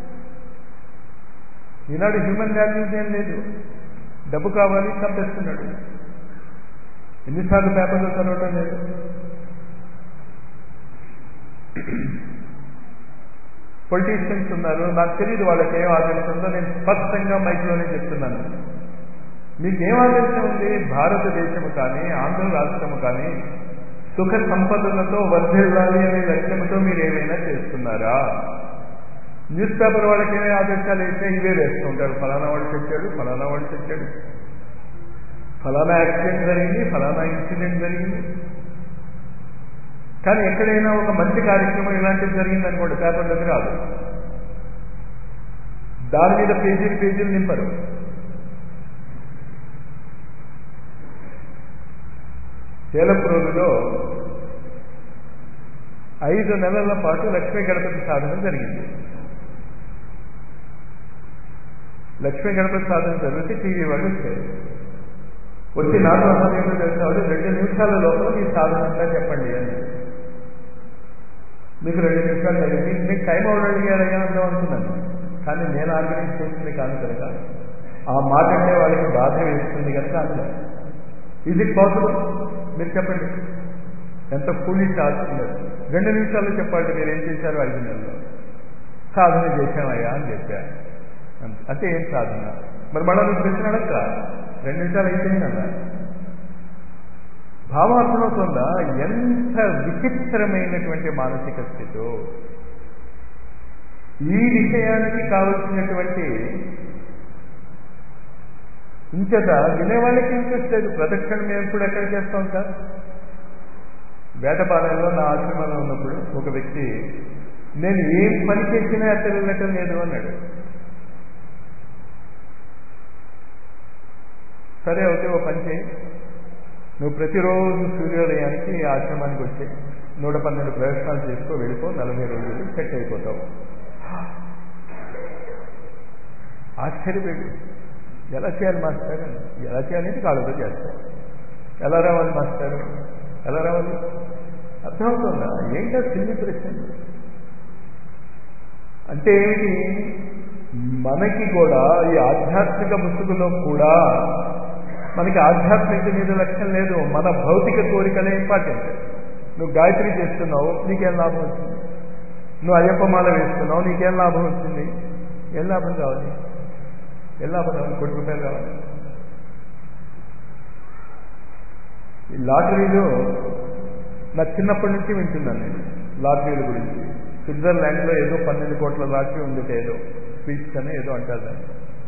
A: ఈనాడు హ్యూమన్ వాల్యూస్ ఏం లేదు డబ్బు కావాలి చంపేస్తున్నాడు ఎన్నిసార్లు పేపర్లో చదవటం లేదు పొలిటీషియన్స్ ఉన్నారు నాకు తెలియదు వాళ్ళకి ఏం ఆదర్శం ఉందో నేను స్పష్టంగా మైక్లోనే చెప్తున్నాను మీకేం ఆదర్శం ఉంది భారతదేశము కానీ ఆంధ్ర రాష్ట్రము కానీ సుఖ సంపదలతో వర్ధిల్లాలి అనే లక్ష్యంతో మీరు ఏమైనా చేస్తున్నారా న్యూస్ పేపర్ వాళ్ళకి ఏమైనా ఆదర్శాలు వేస్తే ఇవే వేస్తుంటారు ఫలానా వాడు చచ్చాడు ఫలానా వాడు చచ్చాడు ఫలానా యాక్సిడెంట్ జరిగింది ఫలానా ఇన్సిడెంట్ జరిగింది కానీ ఎక్కడైనా ఒక మంచి కార్యక్రమం ఇలాంటిది జరిగింది అనుకోండి పేపర్లోకి రాదు దాని మీద పేజీలు పేజీలు నింపరు చేలప్రోలులో ఐదు నెలల పాటు లక్ష్మీ గణపతి సాధన జరిగింది లక్ష్మీ గణపతి సాధన జరిగితే టీవీ వాళ్ళు వచ్చారు వచ్చి నాతో అన్నది ఏంటో తెలిసినవాడు రెండు నిమిషాల లోపల మీ సాధన అంతా చెప్పండి అని మీకు రెండు నిమిషాలు జరిగింది మీకు టైం అవుట్ అడిగారయ్యా అందాం అనుకున్నాను కానీ నేను ఆర్గనైజ్ చేసింది కాదు కనుక ఆ మాట అంటే వాళ్ళకి బాధ వేస్తుంది కనుక అందులో ఈజ్ ఇట్ పాసిబుల్ మీరు చెప్పండి ఎంత ఫులిష్ ఆడుతున్నారు రెండు నిమిషాల్లో చెప్పండి మీరు ఏం చేశారు ఐదు నెలల్లో సాధన చేశామయ్యా అని చెప్పా అంటే ఏం సాధన మరి మళ్ళీ నువ్వు ప్రశ్న అడక్క రెండు నిమిషాలు అయిపోయిందన్న భావం అర్థమవుతుందా ఎంత విచిత్రమైనటువంటి మానసిక స్థితి ఈ విషయానికి కావలసినటువంటి ఇంచేత వినేవాళ్ళకి ఇంట్రెస్ట్ లేదు ప్రదక్షిణ మేము ఇప్పుడు ఎక్కడ చేస్తాం సార్ వేటపాలెంలో నా ఆశ్రమంలో ఉన్నప్పుడు ఒక వ్యక్తి నేను ఏం పని చేసినా అక్కడ వెళ్ళటం లేదు అన్నాడు సరే అయితే ఓ పని చేయి నువ్వు ప్రతిరోజు సూర్యోదయానికి ఈ ఆశ్రమానికి వచ్చి నూట పన్నెండు ప్రదర్శనలు చేసుకో వెళ్ళిపో నలభై రోజులు సెట్ అయిపోతావు ఆశ్చర్యపోయి ఎలా చేయాలి మాస్టర్ ఎలా చేయాలంటే కాళ్ళతో చేస్తారు ఎలా రావాలి మాస్టర్ ఎలా రావాలి అర్థమవుతుందా ఏంటో సిల్లి ప్రశ్న అంటే ఏమిటి మనకి కూడా ఈ ఆధ్యాత్మిక ముసుగులో కూడా మనకి ఆధ్యాత్మిక మీద లక్ష్యం లేదు మన భౌతిక కోరికలే ఇంపార్టెంట్ నువ్వు గాయత్రి చేస్తున్నావు నీకేం లాభం వచ్చింది నువ్వు అయ్యప్పమాల వేస్తున్నావు నీకేం లాభం వచ్చింది ఏం లాభం కావాలి ఎలా పదాలు కోటి రూపాయలు కావాలి ఈ లాటరీలో నా చిన్నప్పటి నుంచి వింటున్నాను నేను లాటరీల గురించి స్విట్జర్లాండ్లో ఏదో పన్నెండు కోట్ల లాటరీ ఉంది ఏదో స్వీట్స్ అని ఏదో అంటారు దాన్ని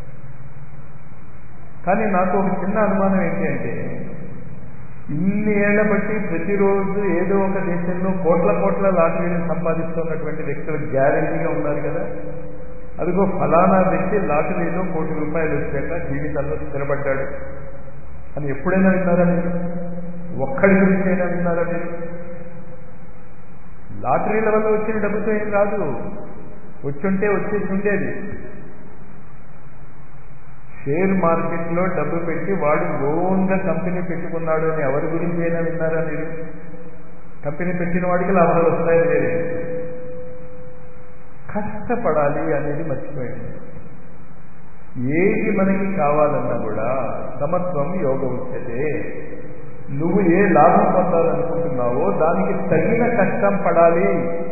A: కానీ నాకు ఒక చిన్న అనుమానం ఏంటి అంటే ఇన్ని ఏళ్ల బట్టి ప్రతిరోజు ఏదో ఒక దేశంలో కోట్ల కోట్ల లాటరీని సంపాదిస్తున్నటువంటి వ్యక్తులు గ్యారంటీగా ఉన్నారు కదా అదిగో ఫలానా వ్యక్తి లాటరీలో కోటి రూపాయలు వచ్చాక జీవితంలో స్థిరపడ్డాడు అని ఎప్పుడైనా విన్నారా మీరు ఒక్కడి గురించి అయినా విన్నారా మీరు లాటరీల వల్ల వచ్చిన డబ్బుతో ఏం రాదు వచ్చుంటే వచ్చేసి ఉండేది షేర్ మార్కెట్లో డబ్బు పెట్టి వాడు ఓన్గా కంపెనీ పెట్టుకున్నాడు అని ఎవరి గురించి అయినా విన్నారా మీరు కంపెనీ పెట్టిన వాడికి లాభాలు వస్తాయి వేరే కష్టపడాలి అనేది మర్చిపోయింది ఏది మనకి కావాలన్నా కూడా సమత్వం యోగ ఉచ్యతే నువ్వు ఏ లాభం పొందాలనుకుంటున్నావో దానికి తగిన కష్టం పడాలి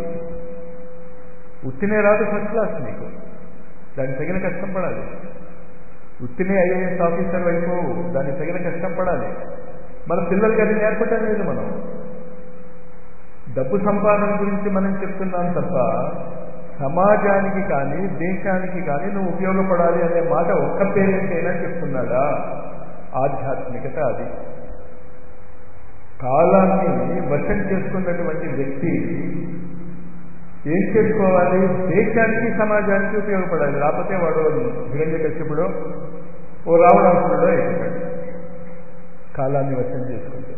A: ఉత్తినే రాదు ఫస్ట్ క్లాస్ నీకు దానికి తగిన కష్టం పడాలి ఉత్తినే ఐఏఎస్ ఆఫీసర్ వైపు దానికి తగిన కష్టం పడాలి మన పిల్లలకి అది నేర్పటం లేదు మనం డబ్బు సంపాదన గురించి మనం చెప్తున్నాం తప్ప సమాజానికి కానీ దేశానికి కానీ నువ్వు ఉపయోగపడాలి అనే మాట ఒక్క పేరెంట్ అయినా చెప్తున్నాడా ఆధ్యాత్మికత అది కాలాన్ని వశం చేసుకున్నటువంటి వ్యక్తి ఏం చేసుకోవాలి దేశానికి సమాజానికి ఉపయోగపడాలి లేకపోతే వాడు హిరణ్య కశ్యపుడో ఓ రావణాసురుడో అయిపోతాడు కాలాన్ని వశం చేసుకుంటే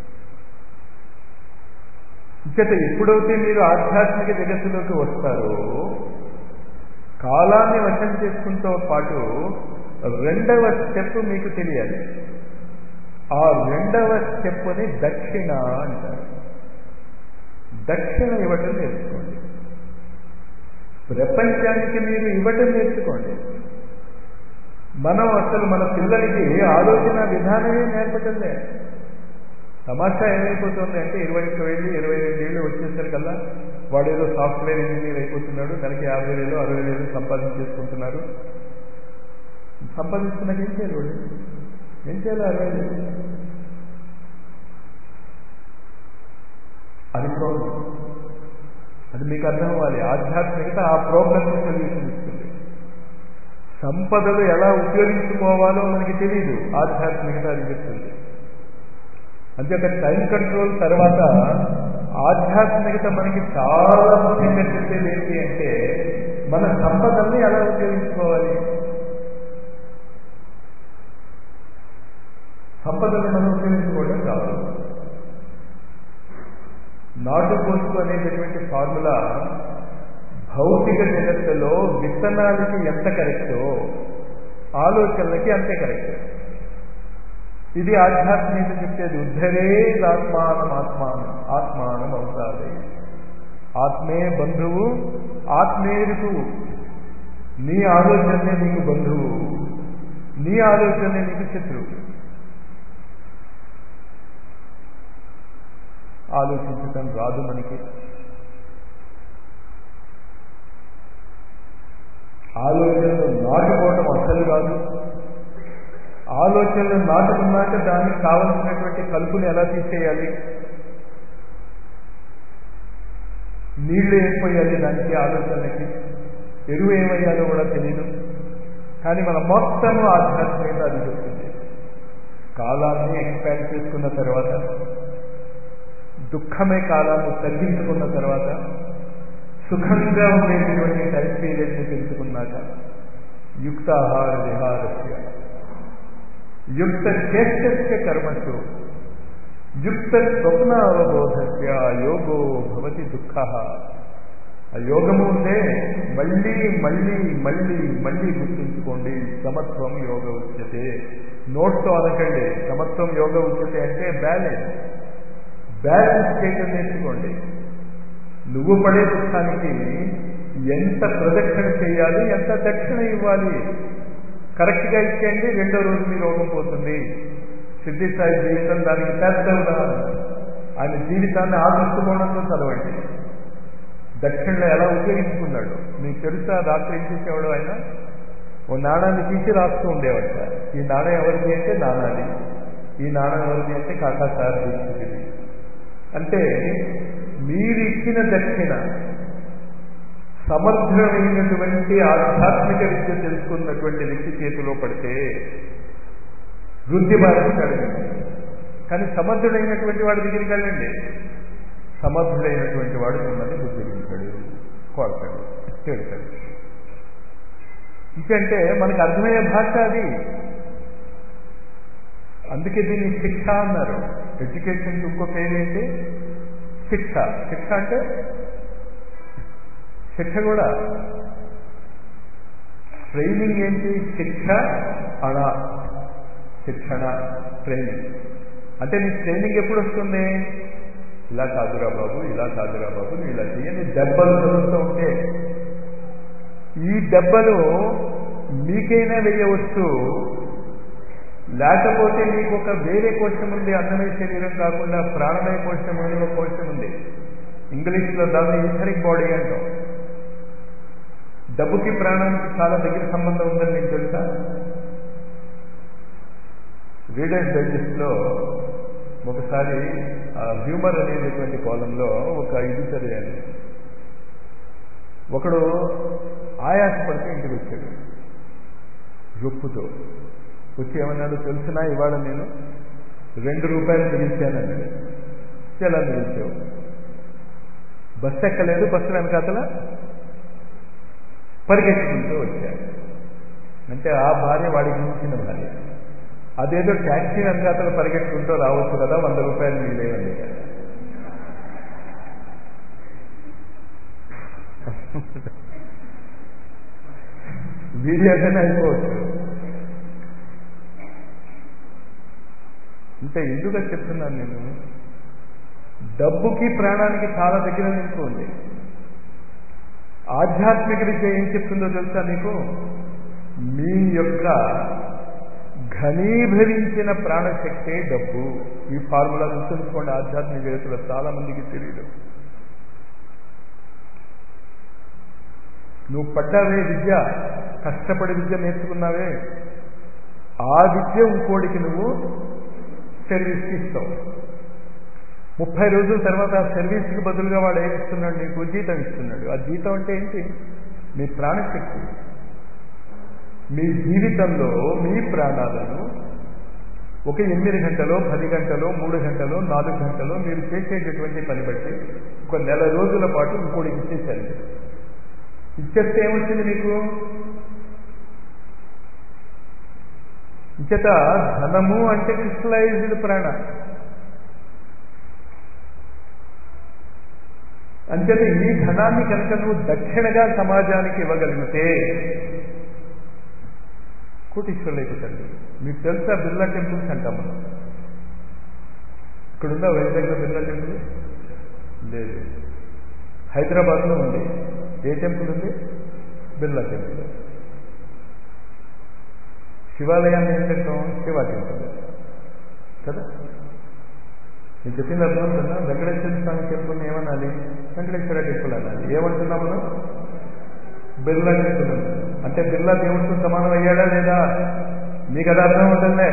A: ఇంకట ఎప్పుడైతే మీరు ఆధ్యాత్మిక జగత్తులోకి వస్తారో కాలాన్ని వశం చేసుకుంటూ పాటు రెండవ స్టెప్ మీకు తెలియాలి ఆ రెండవ స్టెప్ని దక్షిణ అంటారు దక్షిణ ఇవ్వటం నేర్చుకోండి ప్రపంచానికి మీరు ఇవ్వటం నేర్చుకోండి మనం అసలు మన పిల్లలకి ఆలోచన విధానమే నేర్పటం లేదు తమాషా ఏమైపోతుంది అంటే ఇరవై ఒక్క వెళ్ళి ఇరవై రెండేళ్ళు వచ్చేసరికల్లా వాడు ఏదో సాఫ్ట్వేర్ ఇంజనీర్ అయిపోతున్నాడు నెలకి యాభై వేలు అరవై వేలు సంపాదించేసుకుంటున్నారు సంపాదించుకున్నాక ఏం చేయాలి వాడు ఏం చేయాలి అరవై వేలు అది ప్రాబ్లం అది మీకు అర్థం అవ్వాలి ఆధ్యాత్మికత ఆ ప్రాబ్లమ్కి సొల్యూషన్ ఇస్తుంది సంపదలు ఎలా ఉపయోగించుకోవాలో మనకి తెలియదు ఆధ్యాత్మికత అది చెప్తుంది అంతేక టైం కంట్రోల్ తర్వాత ఆధ్యాత్మికత మనకి చాలా ముఖ్యంగా చెప్పేది ఏంటి అంటే మన సంపదల్ని ఎలా ఉపయోగించుకోవాలి సంపదల్ని మనం ఉపయోగించుకోవడం కాదు నాటు పోస్టు అనేటటువంటి ఫార్ములా భౌతిక జగత్తులో విత్తనాలకి ఎంత కరెక్టో ఆలోచనలకి అంతే కరెక్ట్ ఇది ఆధ్యాత్మికత చెప్పేది ఉద్ధరే ఆత్మానం ఆత్మానం ఆత్మానం అవుతాది ఆత్మే బంధువు ఆత్మే ఋతువు నీ ఆలోచనే నీకు బంధువు నీ ఆలోచనే నీకు శత్రువు ఆలోచించటం రాదు మనకి ఆలోచనలు నాటుకోవటం అసలు రాదు ఆలోచనలు నాటుకున్నాక దానికి కావలసినటువంటి కలుపుని ఎలా తీసేయాలి నీళ్లు ఏమైపోయాలి దానికి ఆలోచనలకి ఎరువు ఏమయ్యాలో కూడా తెలియదు కానీ మన మొత్తము ఆధ్యాత్మికత అది చెప్తుంది కాలాన్ని ఎక్స్పాండ్ చేసుకున్న తర్వాత దుఃఖమే కాలాన్ని తగ్గించుకున్న తర్వాత సుఖంగా ఉండేటటువంటి టైం పీరియడ్ని పెంచుకున్నాక యుక్తాహార విహారస్య యుక్త చేష్టస్య కర్మసు యుక్త స్వప్న అవబోధస్య యోగో భవతి దుఃఖ ఆ యోగము ఉంటే మళ్ళీ మళ్ళీ మళ్ళీ మళ్ళీ గుర్తుంచుకోండి సమత్వం యోగ ఉచ్యతే నోట్తో అనకండి సమత్వం యోగ ఉచ్యతే అంటే బ్యాలెన్స్ బ్యాలెన్స్ చేయటం నేర్చుకోండి నువ్వు పడే దుఃఖానికి ఎంత ప్రదక్షిణ చేయాలి ఎంత దక్షిణ ఇవ్వాలి కరెక్ట్గా ఇచ్చేయండి రెండో రోజు మీ రోగం పోతుంది సిద్ధి సాయి జీవితం దానికి పెద్ద ఉదాహరణ ఆయన జీవితాన్ని ఆదర్శకోణంలో చదవండి దక్షిణలో ఎలా ఉపయోగించుకున్నాడు మీకు తెలుసా రాత్రి ఏం చేసేవాడు ఆయన ఓ నాణాన్ని తీసి రాస్తూ ఉండేవట ఈ నాణం ఎవరిది అంటే నానాది ఈ నాణం ఎవరిది అంటే కాకా సార్ దీక్షితుడి అంటే మీరు ఇచ్చిన దక్షిణ సమర్థమైనటువంటి ఆధ్యాత్మిక విద్య తెలుసుకున్నటువంటి వ్యక్తి చేతిలో పడితే వృద్ధి బాధిస్తాడు కానీ సమర్థుడైనటువంటి వాడి దగ్గరికి వెళ్ళండి సమర్థుడైనటువంటి వాడు మిమ్మల్ని బుద్ధించాడు కొడతాడు తిడతాడు ఇంకంటే మనకు అర్థమయ్యే భాష అది అందుకే దీన్ని శిక్ష అన్నారు ఎడ్యుకేషన్ ఇంకో పేరు ఏంటి శిక్ష శిక్ష అంటే శిక్ష కూడా ట్రైనింగ్ ఏంటి శిక్ష అణ శిక్షణ ట్రైనింగ్ అంటే నీ ట్రైనింగ్ ఎప్పుడు వస్తుంది ఇలా కాదురా బాబు ఇలా కాదురా బాబు నువ్వు ఇలా చెయ్యని దెబ్బలు చదువుతూ ఉంటే ఈ దెబ్బలు మీకైనా వేయవచ్చు లేకపోతే మీకు ఒక వేరే కోశం ఉంది అన్నమయ శరీరం కాకుండా ప్రాణమయ కోశం అని ఒక కోశం ఉంది ఇంగ్లీష్లో దాన్ని ఈథరిక్ బాడీ అంటాం డబ్బుకి ప్రాణానికి చాలా దగ్గర సంబంధం ఉందని మీకు తెలుసా రీడర్స్ డైజెస్ట్లో ఒకసారి హ్యూమర్ అనేటటువంటి కాలంలో ఒక ఇది చదివాను ఒకడు ఆయాసపడితే ఇంటికి వచ్చాడు రొప్పుతో వచ్చి ఏమన్నాడు తెలిసినా ఇవాళ నేను రెండు రూపాయలు మిగిల్చానన్నాడు ఎలా మిగిల్చావు బస్సు ఎక్కలేదు బస్సు వెనకాతల పరిగెత్తుకుంటూ వచ్చాడు అంటే ఆ భార్య వాడికి మించిన భార్య అదేదో ట్యాక్సీ వెనకాతల పరిగెత్తుకుంటూ రావచ్చు కదా వంద రూపాయలు మిగిలేయండి వీడియోగానే అయిపోవచ్చు అంటే ఎందుకు చెప్తున్నాను నేను డబ్బుకి ప్రాణానికి చాలా దగ్గర లింకు ఉంది ఆధ్యాత్మిక విద్య ఏం చెప్తుందో తెలుసా మీకు మీ యొక్క ఘనీభవించిన ప్రాణశక్తే డబ్బు ఈ ఫార్ములా గుర్తుంచుకోండి ఆధ్యాత్మిక వేత్తలు చాలా మందికి తెలియదు నువ్వు పడ్డావే విద్య కష్టపడి విద్య నేర్చుకున్నావే ఆ విద్య ఇంకోటికి నువ్వు సర్వీస్కి ఇస్తావు ముప్పై రోజుల తర్వాత ఆ సర్వీస్కి బదులుగా వాడు ఏమి ఇస్తున్నాడు నీకు జీతం ఇస్తున్నాడు ఆ జీతం అంటే ఏంటి మీ ప్రాణశక్తి మీ జీవితంలో మీ ప్రాణాలను ఒక ఎనిమిది గంటలో పది గంటలో మూడు గంటలో నాలుగు గంటలో మీరు చేసేటటువంటి పని బట్టి ఒక నెల రోజుల పాటు ఇంకోటికి ఇచ్చేసారు ఇచ్చేస్తే ఏమొచ్చింది మీకు ఇంచేత ధనము అంటే క్రిస్టలైజ్డ్ ప్రాణ అంచేత ఈ ధనాన్ని కనుక నువ్వు దక్షిణగా సమాజానికి ఇవ్వగలిగితే కోటీశ్వరులు అయిపోతాడు మీకు తెలుసా బిర్లా టెంపుల్స్ అంటాం మనం ఇక్కడుందా వైజాగ్లో బిర్లా టెంపుల్ లేదు హైదరాబాద్లో ఉంది ఏ టెంపుల్ ఉంది బిర్లా టెంపుల్ శివాలయాన్ని ఏంటంటాం శివ టెంపుల్ కదా నేను చెప్పింది అర్థమవుతుందా వెంకటేశ్వర స్వామి టెంపుల్ ఏమనాలి వెంకటేశ్వర టెంపుల్ అనాలి ఏమంటున్నాం మనం బిర్లా టెంపుల్ అంటే బిర్లా దేవుడితో సమానం అయ్యాడా లేదా మీకు అది అర్థమవుతుందే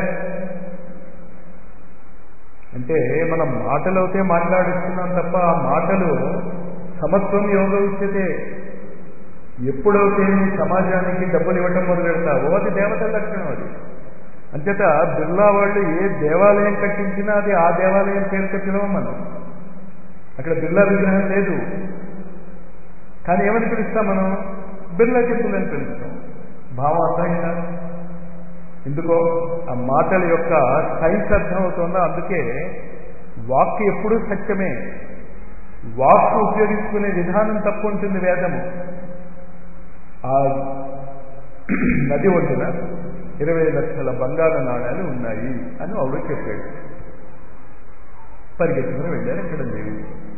A: అంటే మనం మాటలు అయితే మాట్లాడిస్తున్నాం తప్ప ఆ మాటలు సమత్వం యోగ ఉచ్యతే ఎప్పుడైతే సమాజానికి డబ్బులు ఇవ్వటం మొదలు పెడతావో అది దేవతల లక్షణం అది అంచేత బిర్లా వాళ్ళు ఏ దేవాలయం కట్టించినా అది ఆ దేవాలయం పేరుతో పిలవం మనం అక్కడ బిర్లా విగ్రహం లేదు కానీ ఏమని పిలుస్తాం మనం బిర్లా టెంపుల్ అని పిలుస్తాం భావం అర్థమైందా ఎందుకో ఆ మాటల యొక్క సైన్స్ అర్థమవుతుందో అందుకే వాక్ ఎప్పుడూ సత్యమే వాక్ ఉపయోగించుకునే విధానం తప్పు ఉంటుంది వేదము ఆ నది ఒడ్డున ఇరవై లక్షల బంగారు నాణ్యాలు ఉన్నాయి అని ఆవిడ చెప్పాడు పరిగెత్తుకుని వెళ్ళారు అక్కడ లేవు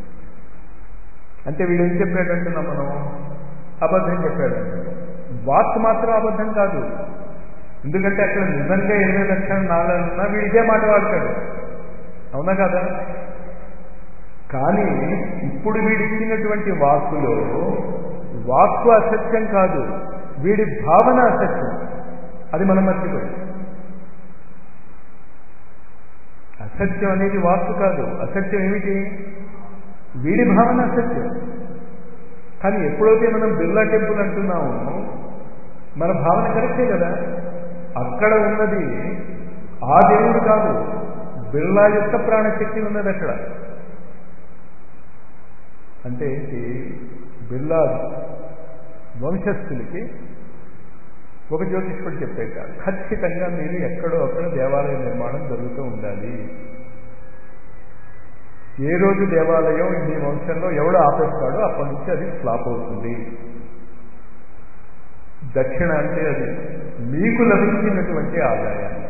A: అంటే వీడు ఏం చెప్పాడంటున్నా మనం అబద్ధం చెప్పాడంట వాక్ మాత్రం అబద్ధం కాదు ఎందుకంటే అక్కడ నిజంగా ఇరవై లక్షల నాలుగు ఉన్నా వీడు ఇదే మాట వాడతాడు అవునా కదా కానీ ఇప్పుడు వీడిచ్చినటువంటి వాక్కులో వాక్కు అసత్యం కాదు వీడి భావన అసత్యం అది మనం మర్చిపోయాం అసత్యం అనేది వాస్తు కాదు అసత్యం ఏమిటి వీడి భావన అసత్యం కానీ ఎప్పుడైతే మనం బిర్లా టెంపుల్ అంటున్నామో మన భావన కరెక్టే కదా అక్కడ ఉన్నది ఆ దేవుడు కాదు బిర్లా యొక్క ప్రాణశక్తి ఉన్నది అక్కడ అంటే ఏంటి బిర్లా వంశస్థులకి ఒక జ్యోతిష్కుడు చెప్పాక ఖచ్చితంగా మీరు ఎక్కడో అక్కడ దేవాలయ నిర్మాణం జరుగుతూ ఉండాలి ఏ రోజు దేవాలయం మీ వంశంలో ఎవడు ఆపేస్తాడో అప్పటి నుంచి అది ఫ్లాప్ అవుతుంది దక్షిణ అంటే అది మీకు లభించినటువంటి ఆదాయాన్ని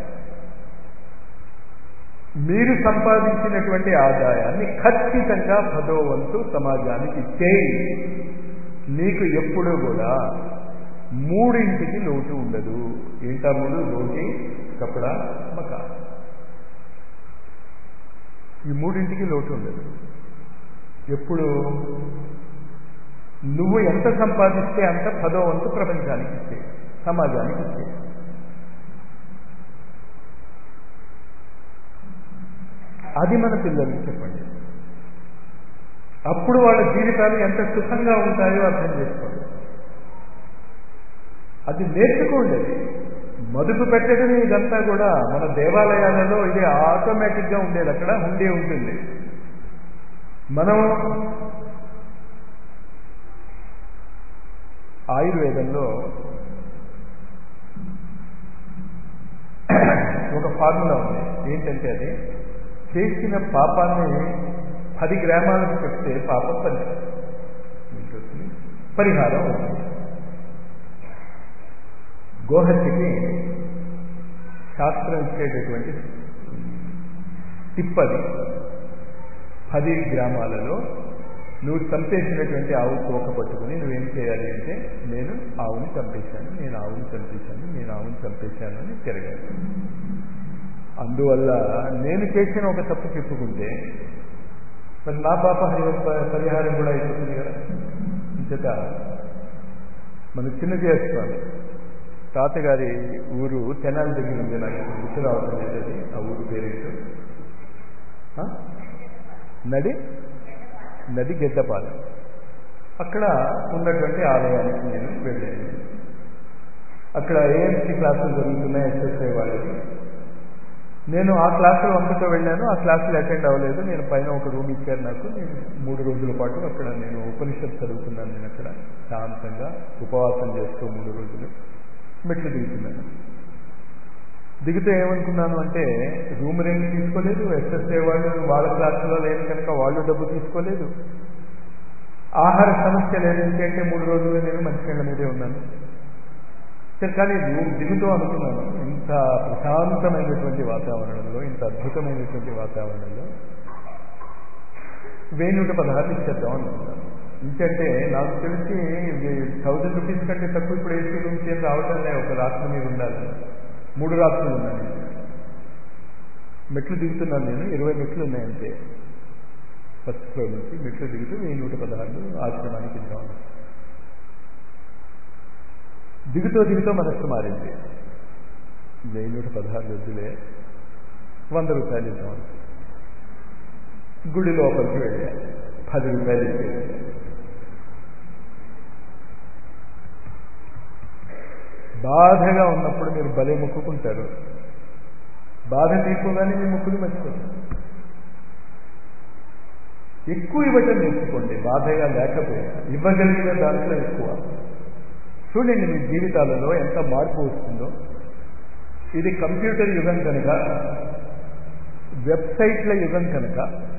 A: మీరు సంపాదించినటువంటి ఆదాయాన్ని ఖచ్చితంగా పదో వంతు సమాజానికి ఇచ్చేయి నీకు ఎప్పుడు కూడా మూడింటికి లోటు ఉండదు ఏంటా మూడు రోటీ కపడా మకా ఈ మూడింటికి లోటు ఉండదు ఎప్పుడు నువ్వు ఎంత సంపాదిస్తే అంత పదో వంతు ప్రపంచానికి ఇచ్చే సమాజానికి ఇచ్చే అది మన పిల్లలకి చెప్పండి అప్పుడు వాళ్ళ జీవితాలు ఎంత సుఖంగా ఉంటాయో అర్థం చేసుకోండి అది నేర్చుకోండి అది మదుపు పెట్టడమే ఇదంతా కూడా మన దేవాలయాలలో ఇది ఆటోమేటిక్గా ఉండేది అక్కడ ఉండే ఉంటుంది మనం ఆయుర్వేదంలో ఒక ఫార్ములా ఉంది ఏంటంటే అది చేసిన పాపాన్ని పది గ్రామాలకు చెప్తే పాపం పది పరిహారం అవుతుంది గోహత్యకి శాస్త్రం ఇచ్చేటటువంటి టిప్పది పది గ్రామాలలో నువ్వు చంపేసినటువంటి ఆవు తోక పట్టుకుని నువ్వేం చేయాలి అంటే నేను ఆవుని చంపేశాను నేను ఆవుని చంపేశాను నేను ఆవుని చంపేశాను అని తిరగాలి అందువల్ల నేను చేసిన ఒక తప్పు చెప్పుకుంటే మరి నా పాప పరిహారం కూడా అయిపోతుంది కదా ఇంతట మన చిన్న చేస్తాను తాతగారి ఊరు తెనాలి దగ్గర ఉంది నాకు గుర్తు రావటం లేదు ఆ ఊరు పేరేంటో నడి నది గెడ్డపాలెం అక్కడ ఉన్నటువంటి ఆలయానికి నేను వెళ్ళాను అక్కడ ఏఎంసీ క్లాసులు జరుగుతున్నాయి ఎస్ఎస్ఐ వాళ్ళకి నేను ఆ క్లాసులో వంకతో వెళ్ళాను ఆ క్లాసులు అటెండ్ అవ్వలేదు నేను పైన ఒక రూమ్ ఇచ్చారు నాకు నేను మూడు రోజుల పాటు అక్కడ నేను ఉపనిషత్ చదువుకున్నాను నేను అక్కడ శాంతంగా ఉపవాసం చేస్తూ మూడు రోజులు మెట్లు దిగుతున్నాను దిగితే ఏమనుకున్నాను అంటే రూమ్ రెంట్ తీసుకోలేదు ఎస్ఎస్ఏ వాళ్ళు వాళ్ళ క్లాసులో లేదు కనుక వాళ్ళు డబ్బు తీసుకోలేదు ఆహార సమస్య లేదు ఎందుకంటే మూడు రోజులు నేను మంచినీళ్ళ మీదే ఉన్నాను సరే కానీ రూమ్ దిగుతూ అనుకున్నాను ఇంత ప్రశాంతమైనటువంటి వాతావరణంలో ఇంత అద్భుతమైనటువంటి వాతావరణంలో వెయ్యి నూట పదహారు ఇచ్చేద్దాం అనుకున్నాను ఇంకంటే నాకు తెలిసి థౌజండ్ రూపీస్ కంటే తక్కువ ఇప్పుడు ఏసీ రూమ్స్ ఏం రావటం లే ఒక రాత్రి మీద ఉండాలి మూడు రాత్రులు ఉన్నాను మెట్లు దిగుతున్నాను నేను ఇరవై మెట్లు ఉన్నాయంటే ఫస్ట్ ఫ్లోర్ నుంచి మెట్లు దిగుతూ వెయ్యి నూట పదహారు ఆశ్రమానికి ఇద్దాం దిగుతూ దిగుతూ మనస్సు మారింది వెయ్యి నూట పదహారు వద్దులే వంద రూపాయలు ఇద్దాం గుడి లోపలికి వెళ్ళా పది రూపాయలు ఇచ్చేది బాధగా ఉన్నప్పుడు మీరు భలే మొక్కుకుంటారు బాధ తీసుకోగానే మీ మొక్కులు మర్చిపోతారు ఎక్కువ ఇవ్వటం నేర్చుకోండి బాధగా లేకపోయినా ఇవ్వగలిగిన దాంట్లో ఎక్కువ చూడండి మీ జీవితాలలో ఎంత మార్పు వస్తుందో ఇది కంప్యూటర్ యుగం కనుక వెబ్సైట్ల యుగం కనుక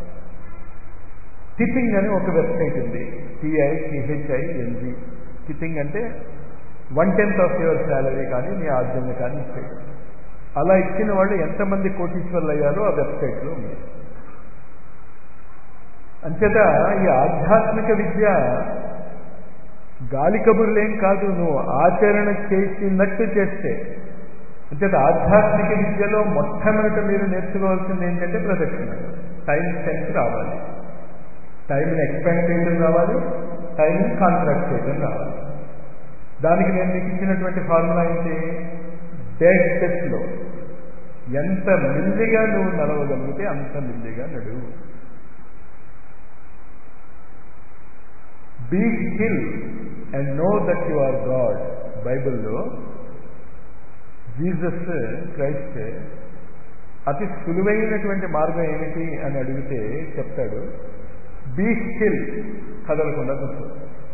A: టిపింగ్ అని ఒక వెబ్సైట్ ఉంది టిఐ టిహెచ్ఐ ఎన్జి టిపింగ్ అంటే one tenth of your salary కానీ మీ ఆర్జన కానీ ఇచ్చేది అలా ఇచ్చిన వాళ్ళు ఎంతమంది కోటీశ్వర్లు అయ్యారో ఆ వెబ్సైట్లో ఉంది అంచేత ఈ ఆధ్యాత్మిక విద్య గాలి కబుర్లేం కాదు నువ్వు ఆచరణ చేసినట్టు చేస్తే అంచేత ఆధ్యాత్మిక విద్యలో మొట్టమొదట మీరు నేర్చుకోవాల్సింది ఏంటంటే ప్రదక్షిణ టైం సెన్స్ రావాలి టైంని ఎక్స్పాండ్ చేయడం రావాలి టైంని కాంట్రాక్ట్ చేయడం రావాలి దానికి నేను మీకు ఇచ్చినటువంటి ఫార్ములా ఏంటి డెడ్ స్లో ఎంత మిల్లిగా నువ్వు నడవగలిగితే అంత మిల్లిగా నడువు be still and know that you are God బైబిల్లో జీసస్ క్రైస్ట్ అతి సులువైనటువంటి మార్గం ఏమిటి అని అడిగితే చెప్తాడు బీ స్టిల్ కదలకుండా కూర్చో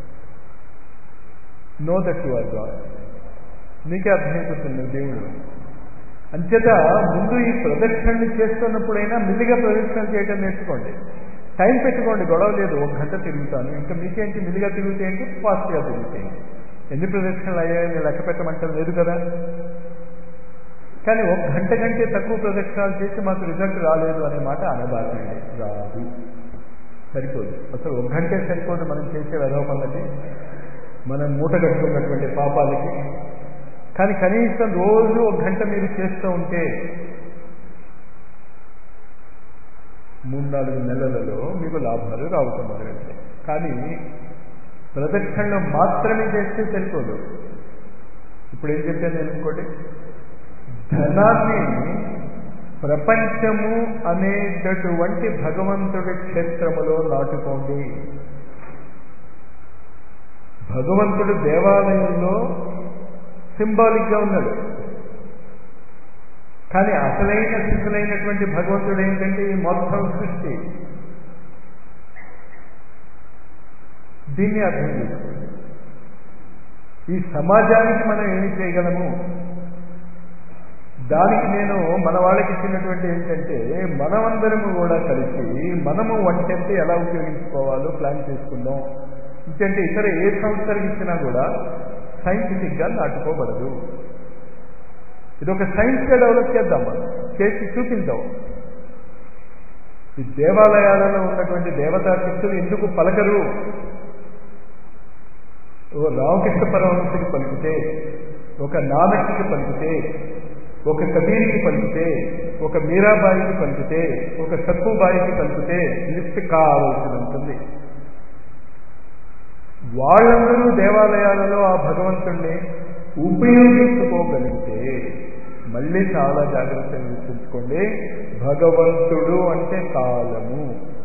A: know that you are God నీకే అర్థమైపోతుంది దేవుడు అంచేత ముందు ఈ ప్రదక్షిణలు చేస్తున్నప్పుడైనా మిల్లిగా ప్రదక్షిణ చేయడం నేర్చుకోండి టైం పెట్టుకోండి గొడవ లేదు ఒక గంట తిరుగుతాను ఇంకా మీకేంటి మిల్లిగా తిరుగుతే ఏంటి ఫాస్ట్గా తిరుగుతాయి ఎన్ని ప్రదక్షిణలు అయ్యాయని లెక్క పెట్టమంటాం లేదు కదా కానీ ఒక గంట కంటే తక్కువ ప్రదక్షిణాలు చేసి మాకు రిజల్ట్ రాలేదు అనే మాట అనబాకండి రాదు సరిపోదు అసలు ఒక గంటే సరిపోదు మనం చేసే వెధవ పనులకి మనం మూట కట్టుకున్నటువంటి పాపాలకి కానీ కనీసం రోజు ఒక గంట మీరు చేస్తూ ఉంటే మూడు నాలుగు నెలలలో మీకు లాభాలు రావటం మొదలైతే కానీ ప్రదక్షిణలో మాత్రమే చేస్తే సరిపోదు ఇప్పుడు ఏం చెప్పాను నేను ఇంకోటి ధనాన్ని ప్రపంచము అనేటటువంటి భగవంతుడి క్షేత్రములో నాటుకోండి భగవంతుడు దేవాలయంలో సింబాలిక్ గా ఉన్నాడు కానీ అసలైన సిద్ధులైనటువంటి భగవంతుడు ఏంటంటే ఈ మొత్తం సృష్టి దీన్ని అర్థం చేసుకోండి ఈ సమాజానికి మనం ఏమి చేయగలము దానికి నేను మన వాళ్ళకి ఇచ్చినటువంటి ఏంటంటే మనమందరము కూడా కలిసి మనము వంటెంత ఎలా ఉపయోగించుకోవాలో ప్లాన్ చేసుకుందాం ఎందుకంటే ఇతర ఏ సంస్థలకు ఇచ్చినా కూడా సైంటిఫిక్గా నాటుకోబడదు ఇది ఒక సైన్స్గా డెవలప్ చేద్దాం మనం చేసి చూపించాం ఈ దేవాలయాలలో ఉన్నటువంటి దేవతా శక్తులు ఎందుకు పలకరు ఓ రామకృష్ణ పరమహంసకి పలికితే ఒక నానక్కి పలికితే ఒక కబీర్కి పలికితే ఒక మీరాబాయికి పలికితే ఒక సక్కుబాయికి పలికితే లిస్ట్ కావాల్సి ఉంటుంది వాళ్ళందరూ దేవాలయాలలో ఆ భగవంతుణ్ణి ఉపయోగించుకోగలిగితే మళ్ళీ చాలా జాగ్రత్తగా గుర్తుంచుకోండి భగవంతుడు అంటే కాలము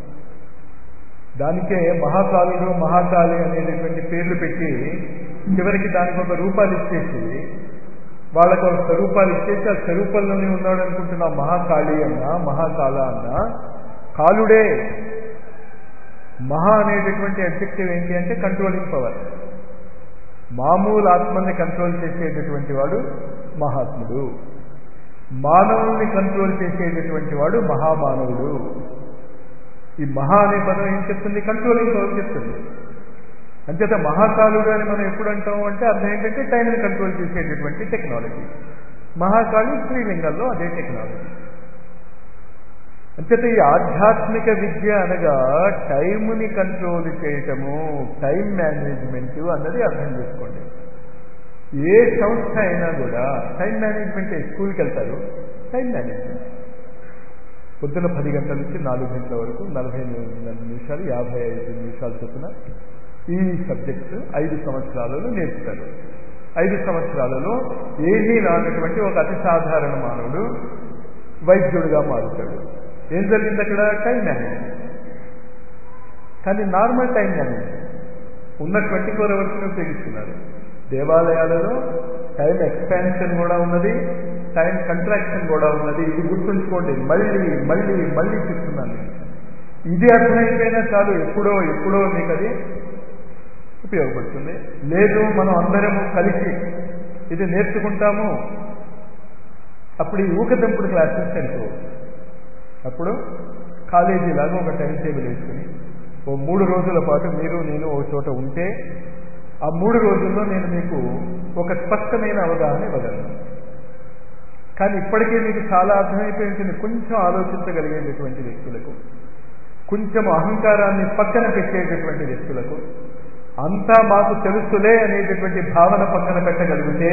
A: దానికే మహాకాలుడు మహాకాళి అనేటటువంటి పేర్లు పెట్టి చివరికి దానికి ఒక రూపాలు ఇచ్చేసి వాళ్ళకు ఒక స్వరూపాలు ఇచ్చేసి ఆ స్వరూపంలోనే ఉన్నాడు అనుకుంటున్న మహాకాళి అన్న మహాకాల అన్న కాలుడే మహా అనేటటువంటి అబ్జెక్టివ్ ఏంటి అంటే కంట్రోలింగ్ పవర్ మామూలు ఆత్మల్ని కంట్రోల్ చేసేటటువంటి వాడు మహాత్ముడు మానవుల్ని కంట్రోల్ చేసేటటువంటి వాడు మహామానవుడు ఈ మహా అనే పదం ఏం చెప్తుంది కంట్రోలింగ్ పవర్ చెప్తుంది అంచేత మహాకాలుడు అని మనం ఎప్పుడు అంటాం అంటే అర్థం ఏంటంటే టైంని కంట్రోల్ చేసేటటువంటి టెక్నాలజీ మహాకాళి స్త్రీలింగంలో అదే టెక్నాలజీ అంచేత ఈ ఆధ్యాత్మిక విద్య అనగా టైంని కంట్రోల్ చేయటము టైం మేనేజ్మెంట్ అన్నది అర్థం చేసుకోండి ఏ సంస్థ అయినా కూడా టైం మేనేజ్మెంట్ స్కూల్కి వెళ్తారు టైం మేనేజ్మెంట్ పొద్దున పది గంటల నుంచి నాలుగు గంటల వరకు నలభై నిమిషాలు యాభై ఐదు నిమిషాలు చొప్పున ఈ సబ్జెక్ట్స్ ఐదు సంవత్సరాలలో నేర్పుతారు ఐదు సంవత్సరాలలో ఏమీ రానటువంటి ఒక అతి సాధారణ మానవుడు వైద్యుడిగా మారుతాడు ఏం జరిగింది అక్కడ టైం మేనేజ్మెంట్ కానీ నార్మల్ టైం మేనేజ్మెంట్ ఉన్న ట్వంటీ ఫోర్ అవర్స్ని ఉపయోగిస్తున్నారు దేవాలయాలలో టైం ఎక్స్పాన్షన్ కూడా ఉన్నది టైం కంట్రాక్షన్ కూడా ఉన్నది ఇది గుర్తుంచుకోండి మళ్ళీ మళ్ళీ మళ్ళీ చెప్తున్నాను ఇది అర్థమైపోయినా చాలు ఎప్పుడో ఎప్పుడో మీకు అది ఉపయోగపడుతుంది లేదు మనం అందరము కలిసి ఇది నేర్చుకుంటాము అప్పుడు ఈ ఊకదంపుడు క్లాసెస్ సరిపోవు అప్పుడు కాలేజీ లాగా ఒక టైం టేబుల్ వేసుకుని ఓ మూడు రోజుల పాటు మీరు నేను ఒక చోట ఉంటే ఆ మూడు రోజుల్లో నేను మీకు ఒక స్పష్టమైన అవగాహన ఇవ్వగలను కానీ ఇప్పటికే మీకు చాలా అర్థమైపోయి ఉంటుంది కొంచెం ఆలోచించగలిగేటటువంటి వ్యక్తులకు కొంచెం అహంకారాన్ని పక్కన పెట్టేటటువంటి వ్యక్తులకు అంతా మాకు తెలుసులే అనేటటువంటి భావన పక్కన పెట్టగలిగితే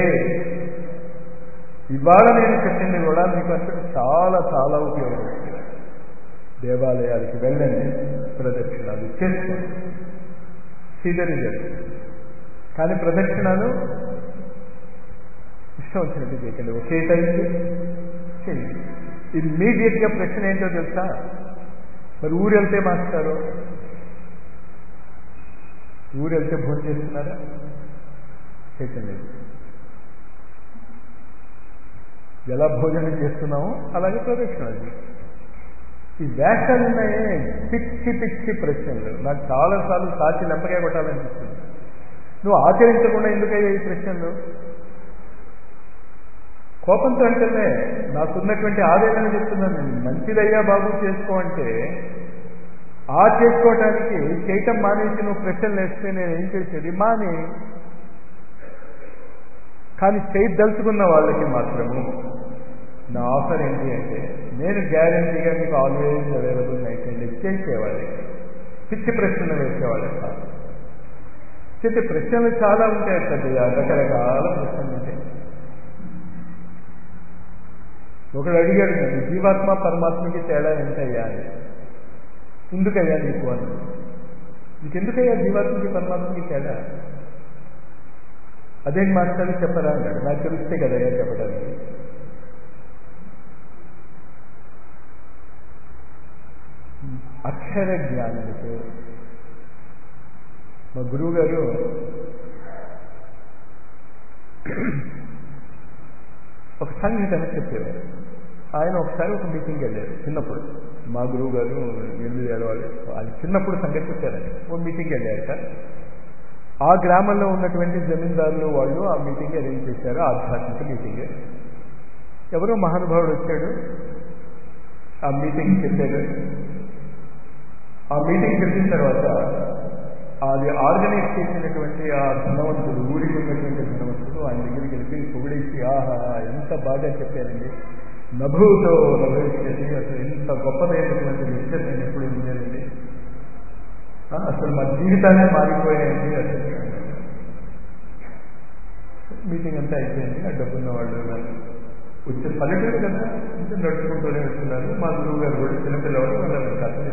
A: ఇవాళ నేను చెప్పింది కూడా మీకు అసలు చాలా చాలా ఉపయోగపడుతుంది దేవాలయాలకి వెళ్ళండి ప్రదక్షిణాలు చేసుకోండి సీద రిజల్ట్ కానీ ప్రదక్షిణాలు ఇష్టం వచ్చినట్టు చేయకండి ఒకే టైంకి చేయండి ఇమ్మీడియట్గా ప్రశ్న ఏంటో తెలుసా మరి ఊరు వెళ్తే మాస్టారు ఊరు వెళ్తే భోజనం చేస్తున్నారా చేయకండి ఎలా భోజనం చేస్తున్నామో అలాగే ప్రదక్షిణ ఈ వేషాలు ఉన్నాయే పిచ్చి పిచ్చి ప్రశ్నలు నాకు చాలాసార్లు సాచి లెంపగా కొట్టాలనిపిస్తుంది నువ్వు ఆచరించకుండా ఎందుకయ్యా ఈ ప్రశ్నలు కోపంతో అంటేనే నాకున్నటువంటి ఆవేదన చెప్తున్నాను నేను మంచిదయ్యా బాబు చేసుకో అంటే ఆ చేసుకోవడానికి చేయటం మానేసి నువ్వు ప్రశ్నలు వేస్తే నేను ఏం చేసేది మాని కానీ చేయదలుచుకున్న వాళ్ళకి మాత్రము నా ఆఫర్ ఏంటి అంటే నేను గ్యారంటీగా మీకు ఆల్వేజ్ అవైలబుల్ నైట్ అండ్ చేసేవాళ్ళకి పిచ్చి ప్రశ్నలు వేసేవాళ్ళకి కాదు చేసే ప్రశ్నలు చాలా ఉంటాయి పెద్దగా రకరకాల ప్రశ్నలు ఉంటాయి ఒకడు అడిగాడు నన్ను జీవాత్మ పరమాత్మకి తేడా ఎంతయ్యా అని ఎందుకయ్యా నీకు అని నీకెందుకయ్యా జీవాత్మకి పరమాత్మకి తేడా అదేం మాస్టర్ చెప్పరా అన్నాడు నాకు తెలిస్తే కదయ్యా చెప్పడానికి అక్షర జ్ఞానులతో మా గురువు గారు ఒక సంఘటన చెప్పేవారు ఆయన ఒకసారి ఒక మీటింగ్ వెళ్ళారు చిన్నప్పుడు మా గురువు గారు ఎనిమిది ఏళ్ళ వాళ్ళు ఆయన చిన్నప్పుడు సంగతి చెప్పారండి ఓ మీటింగ్ వెళ్ళారట ఆ గ్రామంలో ఉన్నటువంటి జమీందారులు వాళ్ళు ఆ మీటింగ్ అరేంజ్ చేశారు ఆధ్యాత్మిక మీటింగ్ ఎవరో మహానుభావుడు వచ్చాడు ఆ మీటింగ్ చెప్పాడు ఆ మీటింగ్ చెప్పిన తర్వాత అది ఆర్గనైజ్ చేసినటువంటి ఆ ధనవంతుడు ఊరికి ఉన్నటువంటి ధనవంతుడు ఆయన దగ్గరికి వెళ్ళి పొగిడేసి ఆహా ఎంత బాగా చెప్పారండి నభూతో నభవిష్యతి అసలు ఎంత గొప్పదైనటువంటి విషయం నేను ఎప్పుడు వినలేదండి అసలు మా జీవితాలే మారిపోయాయండి అసలు మీటింగ్ అంతా అయిపోయింది ఆ డబ్బున్న వాళ్ళు వచ్చే పల్లెటూరు కదా ఇంకా నడుచుకుంటూనే వస్తున్నారు మా గురువు గారు కూడా చిన్నపిల్లవాడు వాళ్ళ వెనకాల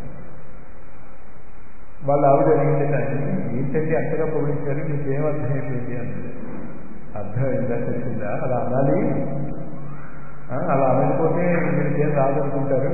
A: వాళ్ళ ఆవిడ అడిగితే కానీ ఏంటంటే అంతగా పొగిడించారు మీకు ఏం అర్థం అయిపోయింది అన్నది అర్థం ఏంటా తెలిసిందా అలా అనాలి అలా అనకపోతే మీకేం రాదనుకుంటారు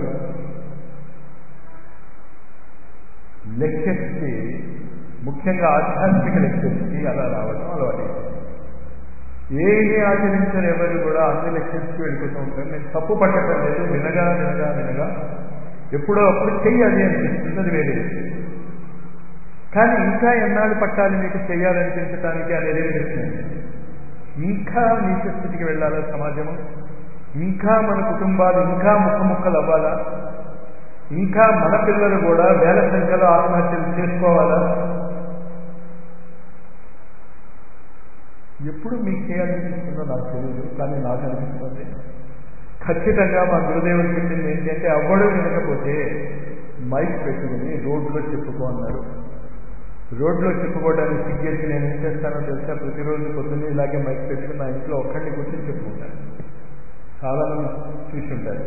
A: లెక్చర్స్కి ముఖ్యంగా ఆధ్యాత్మిక లెక్చర్స్కి అలా రావడం అలవాటు ఏమి ఆచరించారు ఎవరు కూడా అన్ని లెక్చర్స్కి వెళ్ళిపోతూ ఉంటారు నేను తప్పు పట్టడం లేదు వినగా వినగా వినగా ఎప్పుడో అప్పుడు చెయ్యాలి అనిపిస్తున్నది వేరే కానీ ఇంకా ఎన్నాళ్ళు పట్టాలి మీకు చేయాలనిపించడానికి అనేది ప్రశ్న ఇంకా నీచ స్థితికి వెళ్ళాలా సమాజము ఇంకా మన కుటుంబాలు ఇంకా ముక్క ముక్కలు అవ్వాలా ఇంకా మన పిల్లలు కూడా వేల సంఖ్యలో ఆత్మహత్యలు చేసుకోవాలా ఎప్పుడు మీకు చేయాలనిపిస్తుందో నాకు తెలియదు కానీ నాకు అనిపిస్తుంది ఖచ్చితంగా మా గురుదేవుడు చెప్పింది ఏంటంటే అవ్వడు వినకపోతే మైక్ పెట్టుకుని రోడ్లో చెప్పుకో అన్నారు రోడ్లో చెప్పుకోవడానికి సిగ్గేసి నేను ఏం చేస్తానో తెలుసా ప్రతిరోజు పొద్దున్నే ఇలాగే మైక్ పెట్టుకుని నా ఇంట్లో ఒక్కడిని కూర్చొని చెప్పుకుంటాను చాలా మంది చూసి ఉంటారు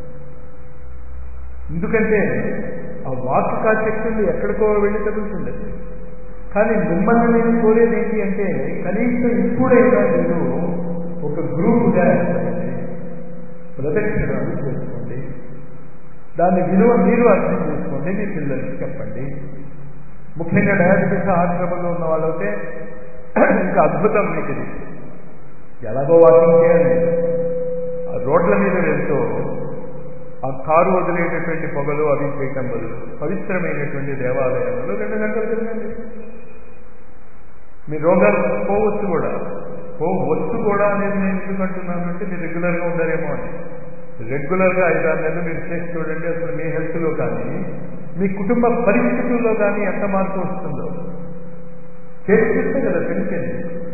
A: ఎందుకంటే ఆ వాక్ కాశక్తులు ఎక్కడికో వెళ్ళి తగులుతుంది కానీ మిమ్మల్ని నేను కోరేది ఏంటి అంటే కనీసం ఇప్పుడైనా మీరు ఒక గ్రూప్గా ప్రదక్షిణాలు చేసుకోండి దాని విలువ మీరు అర్థం చేసుకోండి మీ పిల్లలకి చెప్పండి ముఖ్యంగా డయాబెటీస్ హార్ట్ ట్రబుల్లో ఉన్న వాళ్ళైతే ఇంకా అద్భుతం మీకు ఇది ఎలాగో వాకింగ్ చేయాలి ఆ రోడ్ల మీద వెళ్తూ ఆ కారు వదిలేటటువంటి పొగలు అవి చేయటం బదులు పవిత్రమైనటువంటి దేవాలయంలో రెండు గంటలు తిరగండి మీ రోగాలు పోవచ్చు కూడా పోవచ్చు కూడా అనేది నేను ఎందుకు అంటున్నానంటే మీరు రెగ్యులర్గా ఉండరేమో అని రెగ్యులర్గా ఐదారు నెలలు మీరు చేసి చూడండి అసలు మీ హెల్త్లో కానీ మీ కుటుంబ పరిస్థితుల్లో కానీ ఎంత మార్పు వస్తుందో చేసి చూస్తే కదా తెలిసింది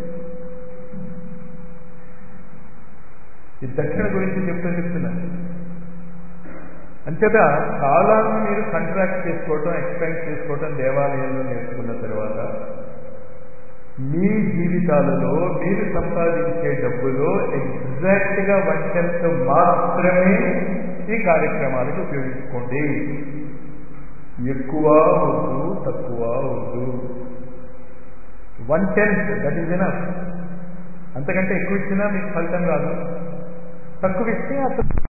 A: ఈ దక్షిణ గురించి చెప్తూ చెప్తున్నాను అంతేత కాలాన్ని మీరు కంట్రాక్ట్ చేసుకోవటం ఎక్స్పెండ్ చేసుకోవటం దేవాలయంలో నేర్చుకున్న తర్వాత మీ జీవితాలలో మీరు సంపాదించే డబ్బులో ఎగ్జాక్ట్ గా వన్ టెన్త్ మాత్రమే ఈ కార్యక్రమాలకు ఉపయోగించుకోండి ఎక్కువ వద్దు తక్కువ వద్దు one tenth that is enough అంతకంటే ఎక్కువ ఇచ్చినా మీకు ఫలితం రాదు తక్కువ ఇస్తే అతను